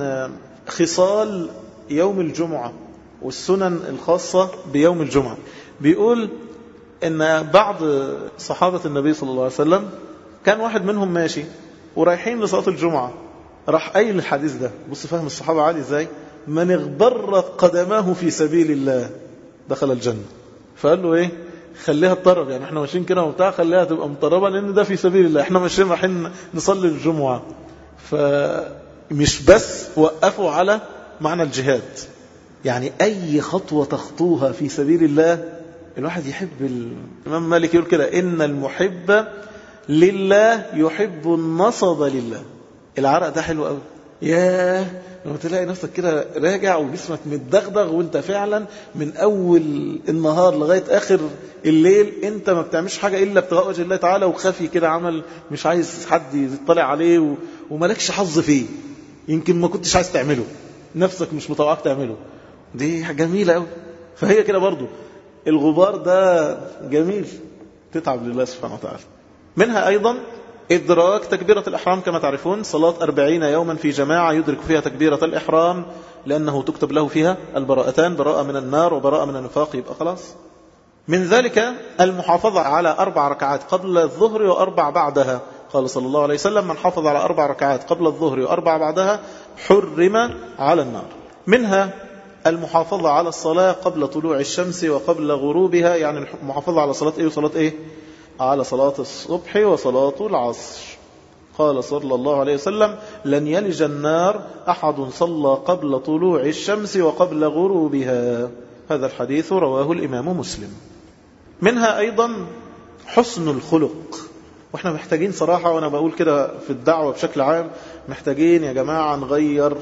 خصال يوم الجمعة والسنن الخاصة بيوم الجمعة بيقول ان بعض صحابة النبي صلى الله عليه وسلم كان واحد منهم ماشي ورايحين لصلاة الجمعة راح قايل الحديث ده بص فهم الصحابة عالي ازاي من اغبرت قدماه في سبيل الله دخل الجنة فقال له ايه خليها تطرب يعني احنا ماشيين كده وبتاع خليها تبقى مطربة لان ده في سبيل الله احنا ماشيين رايحين نصلي الجمعة فمش بس وقفوا على معنى الجهاد يعني اي خطوة تخطوها في سبيل الله الواحد يحب ال... الإمام مالك يقول كده إن المحب لله يحب النصب لله العرق ده حلو قوي ياه لما تلاقي نفسك كده راجع وجسمك متدغدغ وانت فعلا من اول النهار لغايه اخر الليل انت ما بتعملش حاجه الا ابتغاء وجه الله تعالى وخفي كده عمل مش عايز حد يطلع عليه و... ومالكش حظ فيه يمكن ما كنتش عايز تعمله نفسك مش متوقعك تعمله دي جميله قوي فهي كده برضو الغبار ده جميل تتعب لله سبحانه وتعالى منها ايضا إدراك تكبيرة الإحرام كما تعرفون صلاة أربعين يوما في جماعة يدرك فيها تكبيرة الإحرام لأنه تكتب له فيها البراءتان براءة من النار وبراءة من النفاق يبقى خلاص من ذلك المحافظة على أربع ركعات قبل الظهر وأربع بعدها قال صلى الله عليه وسلم من حافظ على أربع ركعات قبل الظهر وأربع بعدها حرم على النار منها المحافظة على الصلاة قبل طلوع الشمس وقبل غروبها يعني المحافظة على صلاة إيه وصلاة إيه على صلاة الصبح وصلاة العصر قال صلى الله عليه وسلم لن يلج النار أحد صلى قبل طلوع الشمس وقبل غروبها هذا الحديث رواه الإمام مسلم منها أيضا حسن الخلق واحنا محتاجين صراحة وانا بقول كده في الدعوة بشكل عام محتاجين يا جماعة نغير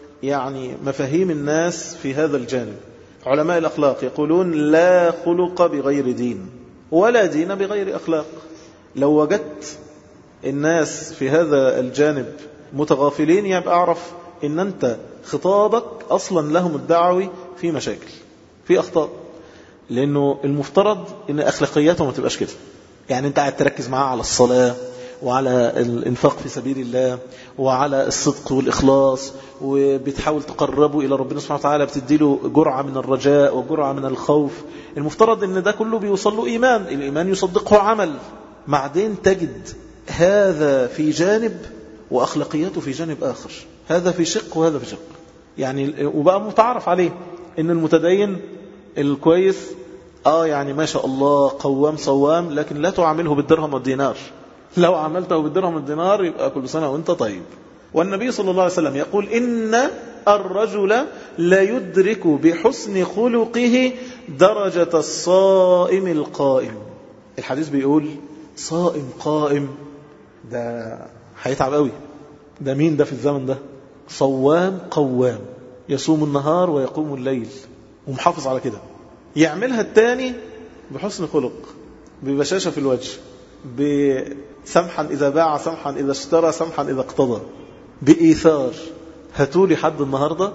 يعني مفاهيم الناس في هذا الجانب علماء الأخلاق يقولون لا خلق بغير دين ولا دين بغير أخلاق لو وجدت الناس في هذا الجانب متغافلين يبقى أعرف إن أنت خطابك أصلا لهم الدعوي في مشاكل في أخطاء لأنه المفترض إن أخلاقياتهم ما تبقاش كده يعني أنت قاعد تركز معاه على الصلاة وعلى الانفاق في سبيل الله وعلى الصدق والإخلاص وبتحاول تقربه إلى ربنا سبحانه وتعالى بتديله جرعة من الرجاء وجرعة من الخوف المفترض ان ده كله بيوصل له إيمان الإيمان يصدقه عمل بعدين تجد هذا في جانب وأخلاقياته في جانب آخر هذا في شق وهذا في شق يعني وبقى متعرف عليه ان المتدين الكويس آه يعني ما شاء الله قوام صوام لكن لا تعامله بالدرهم والدينار لو عملته بالدرهم والدينار يبقى كل سنة وانت طيب والنبي صلى الله عليه وسلم يقول إن الرجل لا يدرك بحسن خلقه درجة الصائم القائم الحديث بيقول صائم قائم ده هيتعب قوي ده مين ده في الزمن ده صوام قوام يصوم النهار ويقوم الليل ومحافظ على كده يعملها التاني بحسن خلق ببشاشة في الوجه بسمحا إذا باع سمحا إذا اشترى سمحا إذا اقتضى بإيثار هاتولي حد النهاردة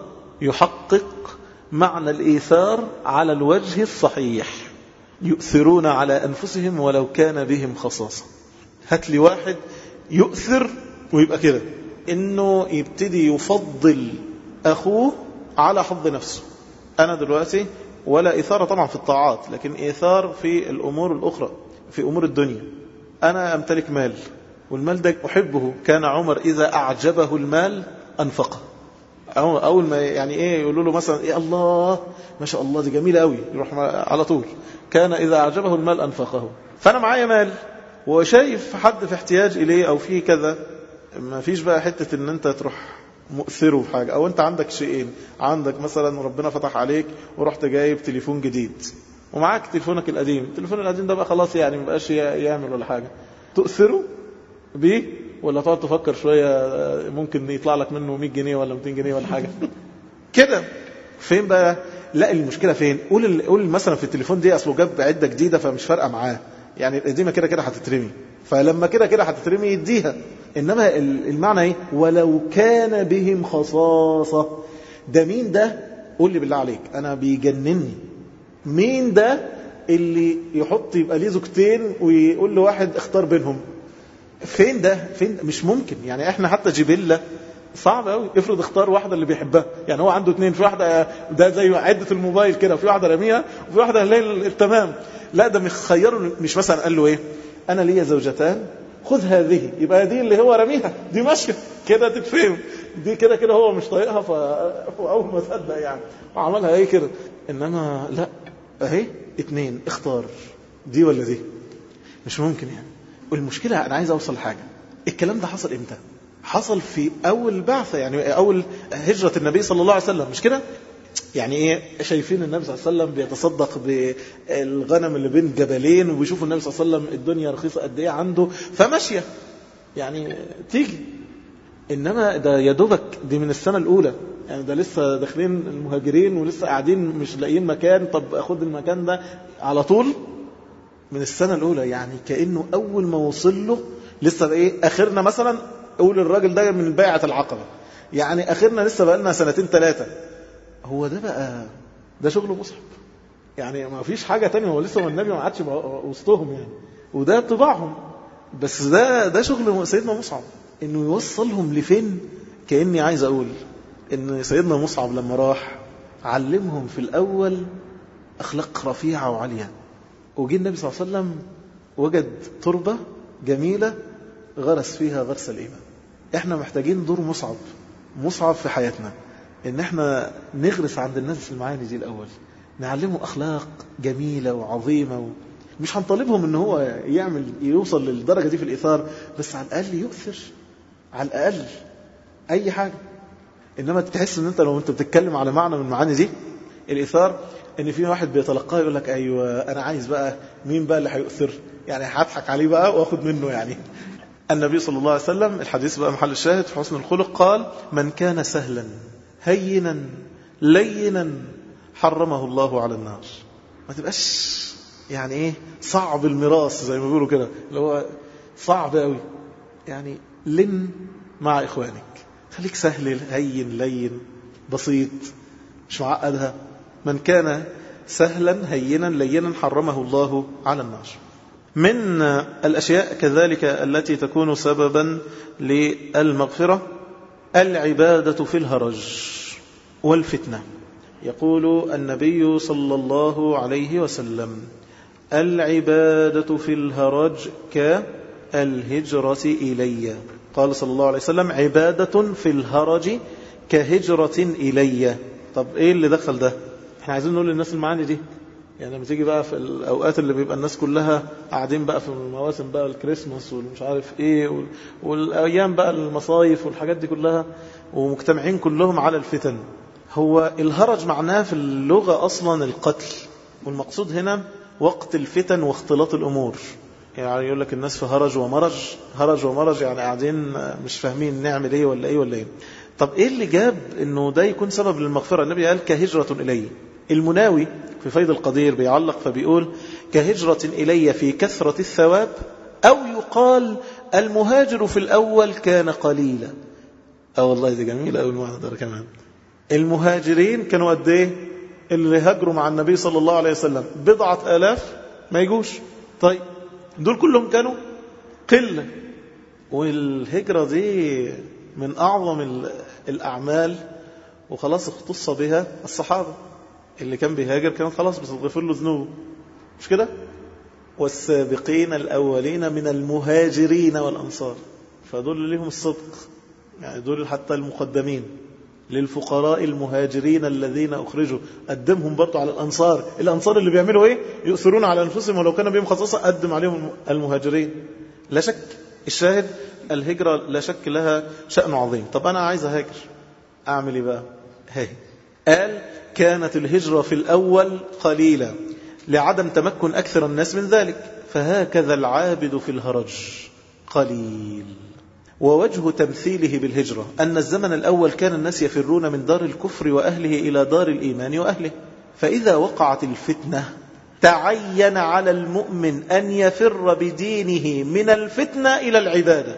يحقق معنى الإيثار على الوجه الصحيح يؤثرون على أنفسهم ولو كان بهم خصاصة هات لي واحد يؤثر ويبقى كده إنه يبتدي يفضل أخوه على حظ نفسه أنا دلوقتي ولا إثارة طبعا في الطاعات لكن إيثار في الأمور الأخرى في أمور الدنيا أنا أمتلك مال والمال ده أحبه كان عمر إذا أعجبه المال أنفقه أول ما يعني إيه يقولوا له مثلا إيه الله ما شاء الله دي جميلة قوي يروح على طول كان إذا أعجبه المال أنفقه فأنا معايا مال وشايف حد في احتياج إليه أو فيه كذا ما فيش بقى حتة إن أنت تروح مؤثره في حاجة أو أنت عندك شيئين عندك مثلا ربنا فتح عليك ورحت جايب تليفون جديد ومعاك تليفونك القديم التليفون القديم ده بقى خلاص يعني ما بقاش يعمل ولا حاجة تؤثره بيه ولا تقعد تفكر شوية ممكن يطلع لك منه 100 جنيه ولا 200 جنيه ولا حاجة كده فين بقى لا المشكلة فين قول قول مثلا في التليفون دي اصله جاب عدة جديدة فمش فارقة معاه يعني القديمة كده كده هتترمي فلما كده كده هتترمي يديها انما المعنى ايه ولو كان بهم خصاصة ده مين ده قول لي بالله عليك انا بيجنني مين ده اللي يحط يبقى ليه زوجتين ويقول له واحد اختار بينهم فين ده فين ده؟ مش ممكن يعني احنا حتى جبلة صعب قوي افرض اختار واحده اللي بيحبها يعني هو عنده اثنين في واحده ده زي عده الموبايل كده وفي واحده رميها وفي واحده اللي التمام لا ده مخيره مش مثلا قال له ايه انا ليا زوجتان خذ هذه يبقى دي اللي هو رميها دي ماشيه كده تتفهم دي كده كده هو مش طايقها فهو اول ما صدق يعني وعملها ايه كده انما لا اهي اتنين اختار دي ولا دي مش ممكن يعني والمشكله انا عايز اوصل لحاجه الكلام ده حصل امتى حصل في اول بعثه يعني اول هجره النبي صلى الله عليه وسلم مش كده يعني ايه شايفين النبي صلى الله عليه وسلم بيتصدق بالغنم اللي بين جبلين وبيشوفوا النبي صلى الله عليه وسلم الدنيا رخيصة قد ايه عنده فماشية يعني تيجي انما ده يا دوبك دي من السنة الاولى يعني ده لسه داخلين المهاجرين ولسه قاعدين مش لاقيين مكان طب اخد المكان ده على طول من السنة الاولى يعني كأنه اول ما وصل له لسه ايه اخرنا مثلا قول الراجل ده من بيعة العقبة يعني اخرنا لسه بقى لنا سنتين ثلاثة هو ده بقى ده شغل مصحف يعني ما فيش حاجة تانية هو لسه النبي ما عادش وسطهم يعني وده طباعهم بس ده ده شغل سيدنا مصعب انه يوصلهم لفين كاني عايز اقول ان سيدنا مصعب لما راح علمهم في الاول اخلاق رفيعه وعاليه وجي النبي صلى الله عليه وسلم وجد تربه جميله غرس فيها غرس الايمان احنا محتاجين دور مصعب مصعب في حياتنا ان احنا نغرس عند الناس المعاني دي الاول نعلمه اخلاق جميله وعظيمه و... مش هنطالبهم ان هو يعمل يوصل للدرجه دي في الايثار بس على الاقل يؤثر على الاقل اي حاجه انما تحس ان انت لو انت بتتكلم على معنى من المعاني دي الايثار ان في واحد بيتلقاه يقول لك ايوه انا عايز بقى مين بقى اللي هيؤثر يعني هضحك عليه بقى واخد منه يعني النبي صلى الله عليه وسلم الحديث بقى محل الشاهد في حسن الخلق قال من كان سهلا هينا لينا حرمه الله على النار ما تبقاش يعني ايه صعب المراس زي ما بيقولوا كده اللي هو صعب قوي يعني لن مع اخوانك خليك سهل هين لين بسيط مش معقدها من كان سهلا هينا لينا حرمه الله على النار من الأشياء كذلك التي تكون سببا للمغفرة العبادة في الهرج والفتنة يقول النبي صلى الله عليه وسلم العبادة في الهرج كالهجرة إلي قال صلى الله عليه وسلم عبادة في الهرج كهجرة إلي طب إيه اللي دخل ده احنا عايزين نقول للناس المعاني دي يعني لما تيجي بقى في الأوقات اللي بيبقى الناس كلها قاعدين بقى في المواسم بقى الكريسماس والمش عارف ايه والأيام بقى المصايف والحاجات دي كلها ومجتمعين كلهم على الفتن هو الهرج معناه في اللغة أصلا القتل والمقصود هنا وقت الفتن واختلاط الأمور يعني يقول لك الناس في هرج ومرج هرج ومرج يعني قاعدين مش فاهمين نعمل ايه ولا ايه ولا ايه طب ايه اللي جاب انه ده يكون سبب للمغفرة النبي قال كهجرة إلي المناوي في فيض القدير بيعلق فبيقول كهجرة إلي في كثرة الثواب أو يقال المهاجر في الأول كان قليلا اه والله دي جميلة أول المعنى ده كمان المهاجرين كانوا قد ايه اللي هاجروا مع النبي صلى الله عليه وسلم بضعة آلاف ما يجوش طيب دول كلهم كانوا قلة والهجرة دي من أعظم الأعمال وخلاص اختص بها الصحابة اللي كان بيهاجر كان خلاص بتغفر له ذنوبه مش كده والسابقين الأولين من المهاجرين والأنصار فدول لهم الصدق يعني دول حتى المقدمين للفقراء المهاجرين الذين أخرجوا قدمهم برضو على الأنصار الأنصار اللي بيعملوا إيه يؤثرون على أنفسهم ولو كان بهم خصاصة قدم عليهم المهاجرين لا شك الشاهد الهجرة لا شك لها شأن عظيم طب أنا عايز أهاجر أعمل إيه بقى هاي قال كانت الهجرة في الأول قليلة لعدم تمكن أكثر الناس من ذلك فهكذا العابد في الهرج قليل ووجه تمثيله بالهجرة أن الزمن الأول كان الناس يفرون من دار الكفر وأهله إلى دار الإيمان وأهله فإذا وقعت الفتنة تعين على المؤمن أن يفر بدينه من الفتنة إلى العبادة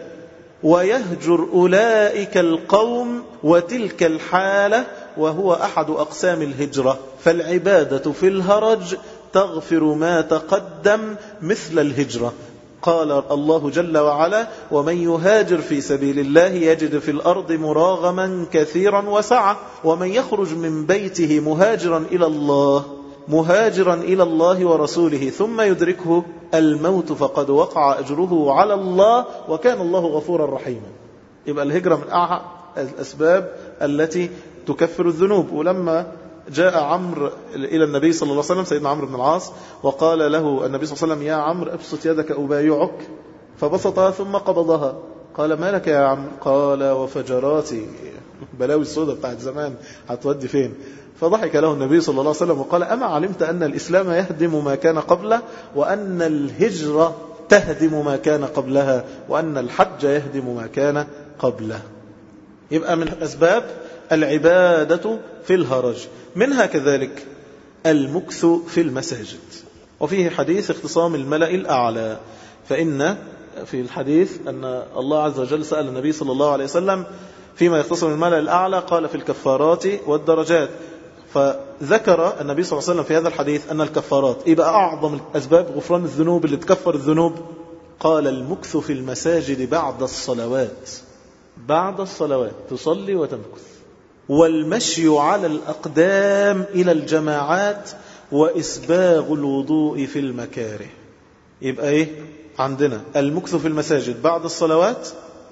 ويهجر أولئك القوم وتلك الحالة وهو أحد أقسام الهجرة فالعبادة في الهرج تغفر ما تقدم مثل الهجرة قال الله جل وعلا ومن يهاجر في سبيل الله يجد في الأرض مراغما كثيرا وسعة ومن يخرج من بيته مهاجرا إلى الله مهاجرا إلى الله ورسوله ثم يدركه الموت فقد وقع أجره على الله وكان الله غفورا رحيما يبقى الهجرة من أعلى الأسباب التي تكفر الذنوب ولما جاء عمرو إلى النبي صلى الله عليه وسلم سيدنا عمرو بن العاص وقال له النبي صلى الله عليه وسلم يا عمرو ابسط يدك أبايعك فبسطها ثم قبضها قال ما لك يا عمرو قال وفجراتي بلاوي السوداء بتاعت زمان هتودي فين فضحك له النبي صلى الله عليه وسلم وقال أما علمت أن الإسلام يهدم ما كان قبله وأن الهجرة تهدم ما كان قبلها وأن الحج يهدم ما كان قبله يبقى من أسباب العبادة في الهرج منها كذلك المكث في المساجد وفيه حديث اختصام الملأ الأعلى فإن في الحديث أن الله عز وجل سأل النبي صلى الله عليه وسلم فيما يختصم الملأ الأعلى قال في الكفارات والدرجات فذكر النبي صلى الله عليه وسلم في هذا الحديث أن الكفارات إيه بقى أعظم أسباب غفران الذنوب اللي تكفر الذنوب قال المكث في المساجد بعد الصلوات بعد الصلوات تصلي وتمكث والمشي على الأقدام إلى الجماعات وإسباغ الوضوء في المكاره يبقى إيه عندنا المكث في المساجد بعد الصلوات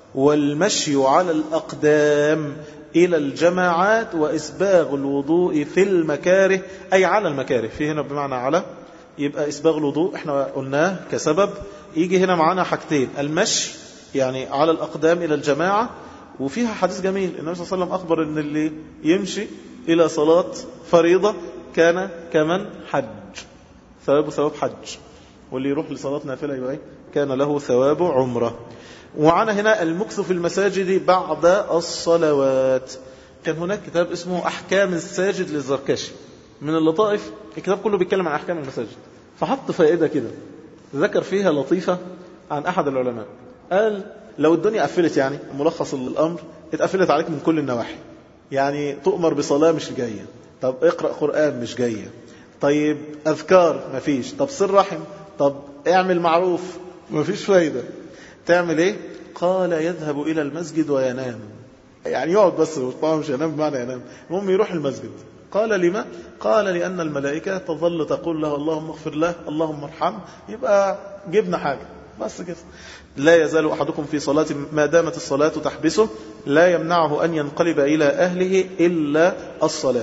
والمشي على الأقدام إلى الجماعات وإسباغ الوضوء في المكاره أي على المكاره في هنا بمعنى على يبقى إسباغ الوضوء احنا قلناه كسبب يجي هنا معانا حاجتين المشي يعني على الأقدام إلى الجماعة وفيها حديث جميل النبي صلى الله عليه وسلم أخبر أن اللي يمشي إلى صلاة فريضة كان كمن حج ثواب ثواب حج واللي يروح لصلاة نافلة يبقى إيه؟ كان له ثواب عمره وعنا هنا المكث في المساجد بعد الصلوات كان هناك كتاب اسمه أحكام الساجد للزركشي من اللطائف الكتاب كله بيتكلم عن أحكام المساجد فحط فائدة كده ذكر فيها لطيفة عن أحد العلماء قال لو الدنيا قفلت يعني ملخص الأمر اتقفلت عليك من كل النواحي يعني تؤمر بصلاة مش جاية طب اقرأ قرآن مش جاية طيب أذكار مفيش طب صل رحم طب اعمل معروف مفيش فايدة تعمل ايه قال يذهب إلى المسجد وينام يعني يقعد بس طبعا مش ينام بمعنى ينام المهم يروح المسجد قال لما قال لأن الملائكة تظل تقول له اللهم اغفر له اللهم ارحم يبقى جبنا حاجة بس كده لا يزال أحدكم في صلاة ما دامت الصلاة تحبسه لا يمنعه أن ينقلب إلى أهله إلا الصلاة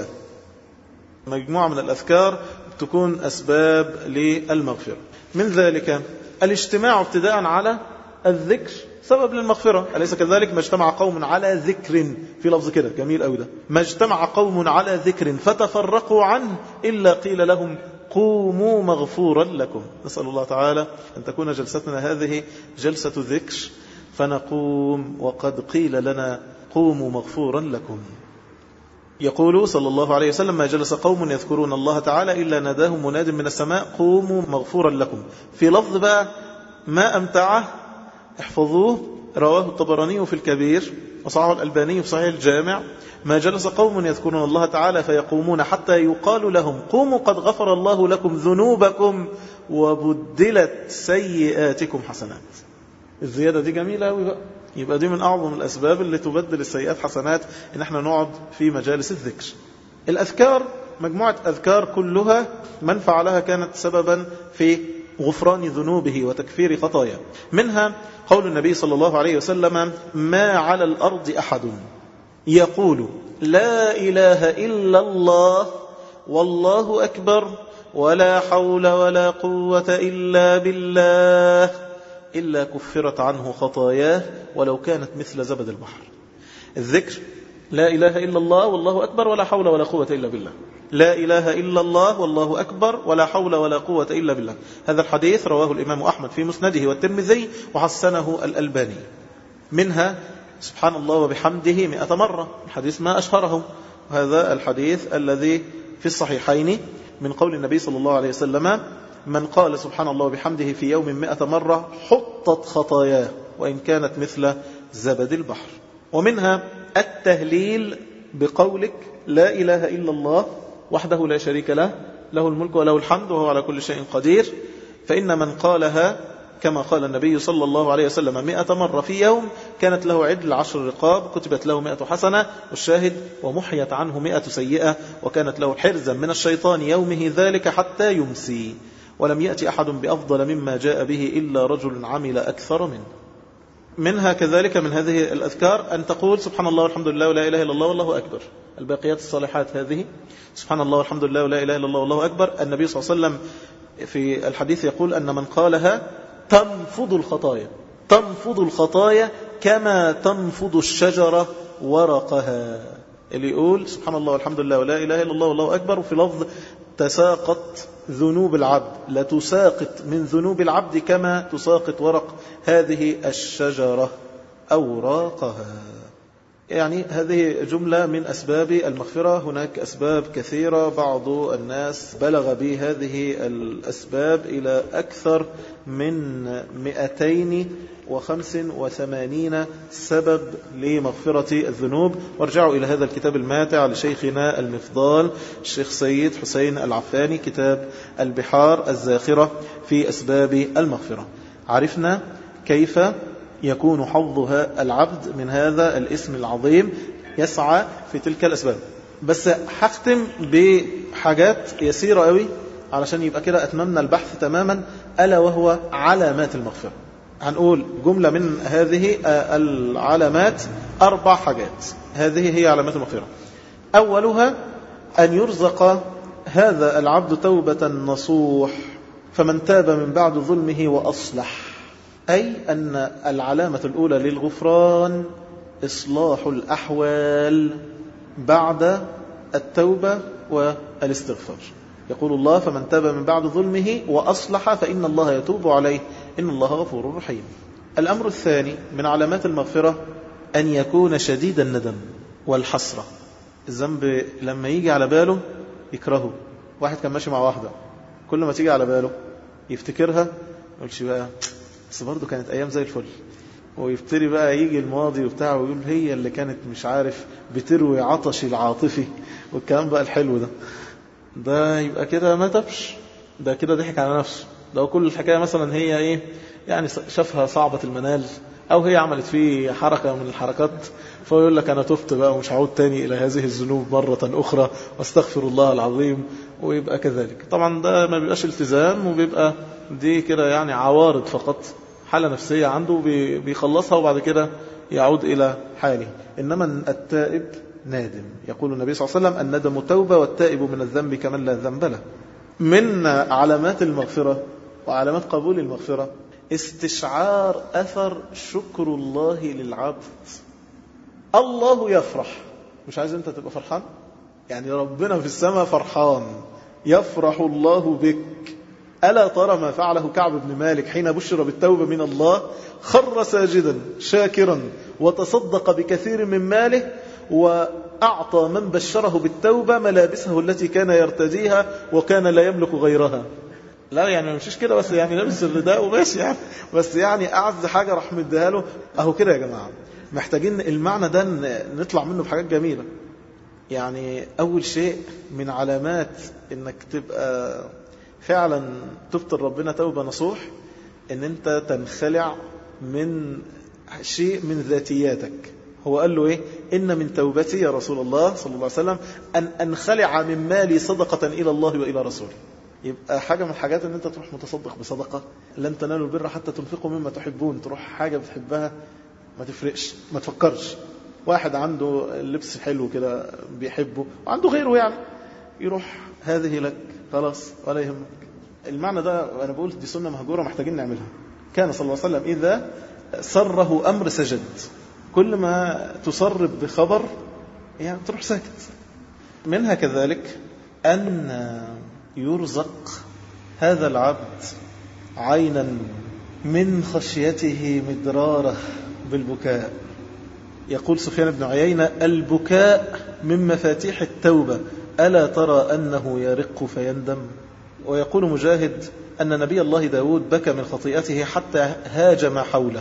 مجموعة من الأذكار تكون أسباب للمغفرة من ذلك الاجتماع ابتداء على الذكر سبب للمغفرة أليس كذلك ما اجتمع قوم على ذكر في لفظ كده جميل أوي ده ما اجتمع قوم على ذكر فتفرقوا عنه إلا قيل لهم قوموا مغفورا لكم نسأل الله تعالى أن تكون جلستنا هذه جلسة ذكر فنقوم وقد قيل لنا قوموا مغفورا لكم يقول صلى الله عليه وسلم ما جلس قوم يذكرون الله تعالى إلا ناداهم مناد من السماء قوموا مغفورا لكم في لفظ بقى ما أمتعه احفظوه رواه الطبراني في الكبير وصححه الألباني في صحيح الجامع ما جلس قوم يذكرون الله تعالى فيقومون حتى يقال لهم قوموا قد غفر الله لكم ذنوبكم وبدلت سيئاتكم حسنات الزيادة دي جميلة أوي بقى يبقى دي من أعظم الأسباب اللي تبدل السيئات حسنات إن احنا نقعد في مجالس الذكر الأذكار مجموعة أذكار كلها من فعلها كانت سببا في غفران ذنوبه وتكفير خطايا منها قول النبي صلى الله عليه وسلم ما على الأرض أحد يقول لا إله إلا الله والله أكبر ولا حول ولا قوة إلا بالله إلا كفرت عنه خطاياه ولو كانت مثل زبد البحر الذكر لا إله إلا الله والله أكبر ولا حول ولا قوة إلا بالله لا إله إلا الله والله أكبر ولا حول ولا قوة إلا بالله هذا الحديث رواه الإمام أحمد في مسنده والترمذي وحسنه الألباني منها سبحان الله وبحمده مئة مرة الحديث ما أشهره هذا الحديث الذي في الصحيحين من قول النبي صلى الله عليه وسلم من قال سبحان الله وبحمده في يوم مئة مرة حطت خطاياه وإن كانت مثل زبد البحر ومنها التهليل بقولك لا إله إلا الله وحده لا شريك له له الملك وله الحمد وهو على كل شيء قدير فإن من قالها كما قال النبي صلى الله عليه وسلم مئة مرة في يوم كانت له عدل عشر رقاب كتبت له مئة حسنة والشاهد ومحيت عنه مئة سيئة وكانت له حرزا من الشيطان يومه ذلك حتى يمسي ولم يأتي أحد بأفضل مما جاء به إلا رجل عمل أكثر منه منها كذلك من هذه الأذكار أن تقول سبحان الله والحمد لله ولا إله إلا الله والله أكبر الباقيات الصالحات هذه سبحان الله والحمد لله ولا إله إلا الله والله أكبر النبي صلى الله عليه وسلم في الحديث يقول أن من قالها تنفض الخطايا تنفض الخطايا كما تنفض الشجرة ورقها اللي يقول سبحان الله والحمد لله ولا إله إلا الله والله أكبر وفي لفظ تساقط ذنوب العبد لا تساقط من ذنوب العبد كما تساقط ورق هذه الشجرة أوراقها يعني هذه جملة من أسباب المغفرة هناك أسباب كثيرة بعض الناس بلغ به هذه الأسباب إلى أكثر من 285 سبب لمغفرة الذنوب وارجعوا إلى هذا الكتاب الماتع لشيخنا المفضال الشيخ سيد حسين العفاني كتاب البحار الزاخرة في أسباب المغفرة عرفنا كيف يكون حظها العبد من هذا الاسم العظيم يسعى في تلك الأسباب بس هختم بحاجات يسيرة قوي علشان يبقى كده أتممنا البحث تماما ألا وهو علامات المغفرة هنقول جملة من هذه العلامات أربع حاجات هذه هي علامات المغفرة أولها أن يرزق هذا العبد توبة نصوح فمن تاب من بعد ظلمه وأصلح أي أن العلامة الأولى للغفران إصلاح الأحوال بعد التوبة والاستغفار يقول الله فمن تاب من بعد ظلمه وأصلح فإن الله يتوب عليه إن الله غفور رحيم الأمر الثاني من علامات المغفرة أن يكون شديد الندم والحسرة الذنب لما يجي على باله يكرهه واحد كان ماشي مع واحدة كل ما تيجي على باله يفتكرها يقولش بقى بس برضه كانت أيام زي الفل ويبتدي بقى يجي الماضي وبتاع ويقول هي اللي كانت مش عارف بتروي عطش العاطفي والكلام بقى الحلو ده ده يبقى كده ما تبش ده كده ضحك على نفسه لو كل الحكاية مثلا هي ايه يعني شافها صعبة المنال او هي عملت فيه حركة من الحركات فهو يقول لك انا تفت بقى ومش هعود تاني الى هذه الذنوب مرة اخرى واستغفر الله العظيم ويبقى كذلك طبعا ده ما بيبقاش التزام وبيبقى دي كده يعني عوارض فقط حالة نفسية عنده بيخلصها وبعد كده يعود إلى حاله إنما التائب نادم يقول النبي صلى الله عليه وسلم الندم توبة والتائب من الذنب كمن لا ذنب له من علامات المغفرة وعلامات قبول المغفرة استشعار أثر شكر الله للعبد الله يفرح مش عايز أنت تبقى فرحان يعني ربنا في السماء فرحان يفرح الله بك ألا ترى ما فعله كعب بن مالك حين بشر بالتوبة من الله خر ساجدا شاكرا وتصدق بكثير من ماله وأعطى من بشره بالتوبة ملابسه التي كان يرتديها وكان لا يملك غيرها لا يعني مش كده بس يعني لابس الرداء وماشي يعني بس يعني أعز حاجة راح مديها له أهو كده يا جماعة محتاجين المعنى ده نطلع منه بحاجات جميلة يعني أول شيء من علامات إنك تبقى فعلا تبطل ربنا توبة نصوح ان انت تنخلع من شيء من ذاتياتك هو قال له ايه ان من توبتي يا رسول الله صلى الله عليه وسلم ان انخلع من مالي صدقة الى الله والى رسوله يبقى حاجة من الحاجات ان انت تروح متصدق بصدقة لن تنالوا البر حتى تنفقوا مما تحبون تروح حاجة بتحبها ما تفرقش ما تفكرش واحد عنده لبس حلو كده بيحبه وعنده غيره يعني يروح هذه لك خلاص ولا يهمك المعنى ده أنا بقول دي سنة مهجورة محتاجين نعملها كان صلى الله عليه وسلم إذا سره أمر سجد كل ما تصرب بخبر يعني تروح ساكت منها كذلك أن يرزق هذا العبد عينا من خشيته مدرارة بالبكاء يقول سفيان بن عيينة البكاء من مفاتيح التوبة ألا ترى أنه يرق فيندم ويقول مجاهد أن نبي الله داود بكى من خطيئته حتى هاج ما حوله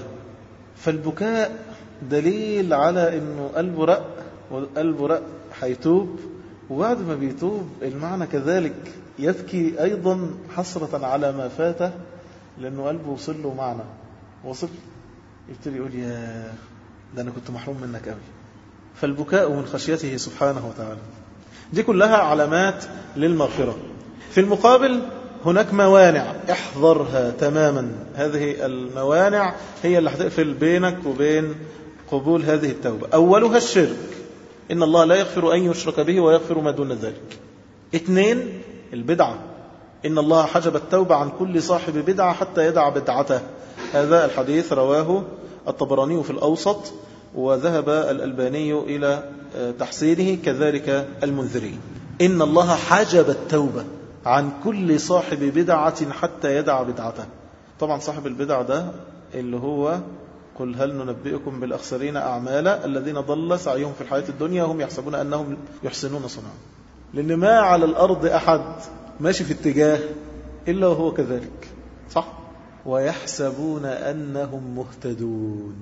فالبكاء دليل على أنه قلبه رق وقلبه رق حيتوب وبعد ما بيتوب المعنى كذلك يبكي أيضا حسرة على ما فاته لأنه قلبه وصل له معنى وصل يبتدي يقول يا ده أنا كنت محروم منك قوي فالبكاء من خشيته سبحانه وتعالى دي كلها علامات للمغفرة في المقابل هناك موانع احذرها تماما هذه الموانع هي اللي هتقفل بينك وبين قبول هذه التوبة أولها الشرك إن الله لا يغفر أن يشرك به ويغفر ما دون ذلك اثنين البدعة إن الله حجب التوبة عن كل صاحب بدعة حتى يدع بدعته هذا الحديث رواه الطبراني في الأوسط وذهب الألباني إلى تحسينه كذلك المنذري إن الله حجب التوبة عن كل صاحب بدعة حتى يدع بدعته طبعا صاحب البدع ده اللي هو قل هل ننبئكم بالأخسرين أعمالا الذين ضل سعيهم في الحياة الدنيا هم يحسبون أنهم يحسنون صنعا لأن ما على الأرض أحد ماشي في اتجاه إلا وهو كذلك صح ويحسبون أنهم مهتدون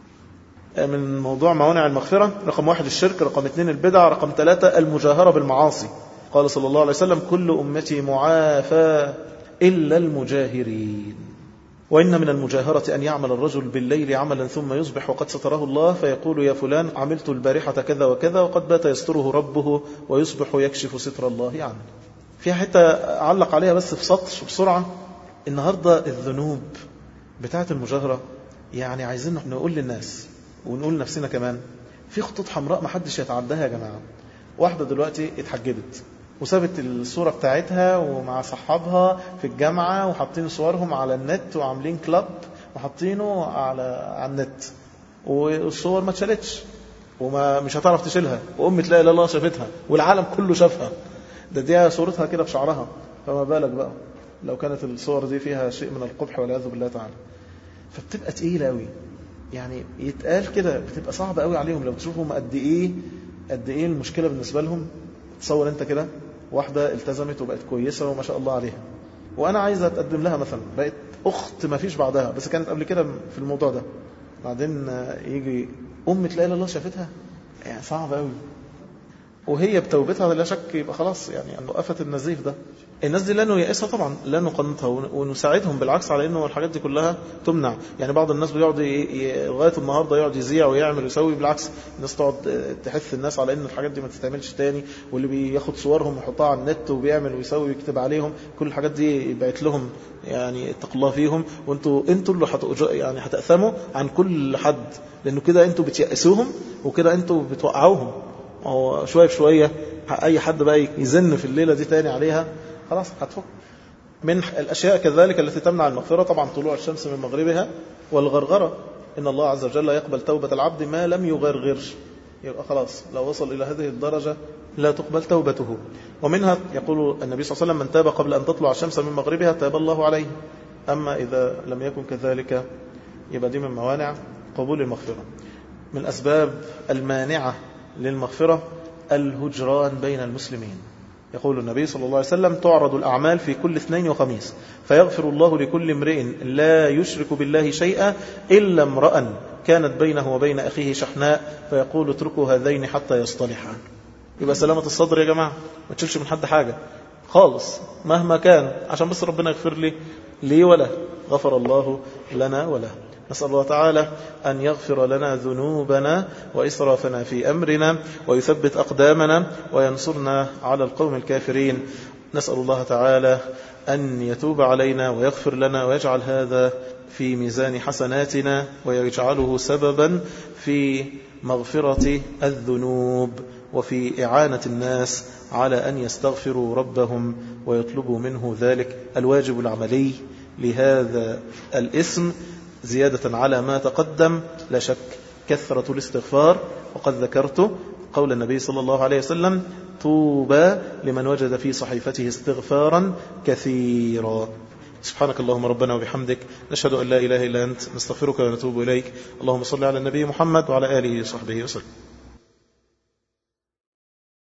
من موضوع موانع المغفرة رقم واحد الشرك رقم اثنين البدع رقم ثلاثة المجاهرة بالمعاصي قال صلى الله عليه وسلم كل أمتي معافى إلا المجاهرين وإن من المجاهرة أن يعمل الرجل بالليل عملا ثم يصبح وقد ستره الله فيقول يا فلان عملت البارحة كذا وكذا وقد بات يستره ربه ويصبح يكشف ستر الله عنه في حتة علق عليها بس في سطر بسرعة النهاردة الذنوب بتاعة المجاهرة يعني عايزين نقول للناس ونقول لنفسنا كمان في خطوط حمراء ما حدش يتعداها يا جماعة واحدة دلوقتي اتحجبت وسابت الصورة بتاعتها ومع صحابها في الجامعة وحاطين صورهم على النت وعاملين كلاب وحاطينه على على النت والصور ما اتشالتش وما مش هتعرف تشيلها وأم تلاقي الله شافتها والعالم كله شافها ده دي صورتها كده بشعرها فما بالك بقى لو كانت الصور دي فيها شيء من القبح والعياذ بالله تعالى فبتبقى تقيلة قوي يعني يتقال كده بتبقى صعبة قوي عليهم لو تشوفهم قد ايه قد ايه المشكلة بالنسبة لهم تصور انت كده واحدة التزمت وبقت كويسة وما شاء الله عليها وانا عايز اتقدم لها مثلا بقت اخت ما فيش بعدها بس كانت قبل كده في الموضوع ده بعدين يجي ام تلاقي الله شافتها يعني صعب قوي وهي بتوبتها لا شك يبقى خلاص يعني أن وقفت النزيف ده الناس دي لا نيأسها طبعا لا نقنطها ونساعدهم بالعكس على انه الحاجات دي كلها تمنع يعني بعض الناس بيقعد لغايه النهارده يقعد يذيع ويعمل ويسوي بالعكس الناس تقعد تحث الناس على ان الحاجات دي ما تتعملش تاني واللي بياخد صورهم ويحطها على النت وبيعمل ويسوي ويكتب عليهم كل الحاجات دي يبعت لهم يعني اتقوا الله فيهم وانتوا انتوا اللي حت يعني هتاثموا عن كل حد لانه كده انتوا بتيأسوهم وكده انتوا بتوقعوهم هو شويه بشويه اي حد بقى يزن في الليله دي تاني عليها خلاص هتفك من الأشياء كذلك التي تمنع المغفرة طبعا طلوع الشمس من مغربها والغرغرة إن الله عز وجل يقبل توبة العبد ما لم يغرغر يبقى خلاص لو وصل إلى هذه الدرجة لا تقبل توبته ومنها يقول النبي صلى الله عليه وسلم من تاب قبل أن تطلع الشمس من مغربها تاب الله عليه أما إذا لم يكن كذلك يبقى دي من موانع قبول المغفرة من الأسباب المانعة للمغفرة الهجران بين المسلمين يقول النبي صلى الله عليه وسلم تعرض الأعمال في كل اثنين وخميس فيغفر الله لكل امرئ لا يشرك بالله شيئا إلا امرأ كانت بينه وبين أخيه شحناء فيقول اتركوا هذين حتى يصطلحا يبقى سلامة الصدر يا جماعة ما تشيلش من حد حاجة خالص مهما كان عشان بس ربنا يغفر لي لي وله غفر الله لنا وله نسأل الله تعالى أن يغفر لنا ذنوبنا وإسرافنا في أمرنا ويثبت أقدامنا وينصرنا على القوم الكافرين نسأل الله تعالى أن يتوب علينا ويغفر لنا ويجعل هذا في ميزان حسناتنا ويجعله سببا في مغفرة الذنوب وفي إعانة الناس على أن يستغفروا ربهم ويطلبوا منه ذلك الواجب العملي لهذا الاسم زيادة على ما تقدم لا شك كثرة الاستغفار وقد ذكرت قول النبي صلى الله عليه وسلم طوبى لمن وجد في صحيفته استغفارا كثيرا سبحانك اللهم ربنا وبحمدك نشهد أن لا إله إلا أنت نستغفرك ونتوب إليك اللهم صل على النبي محمد وعلى آله وصحبه وسلم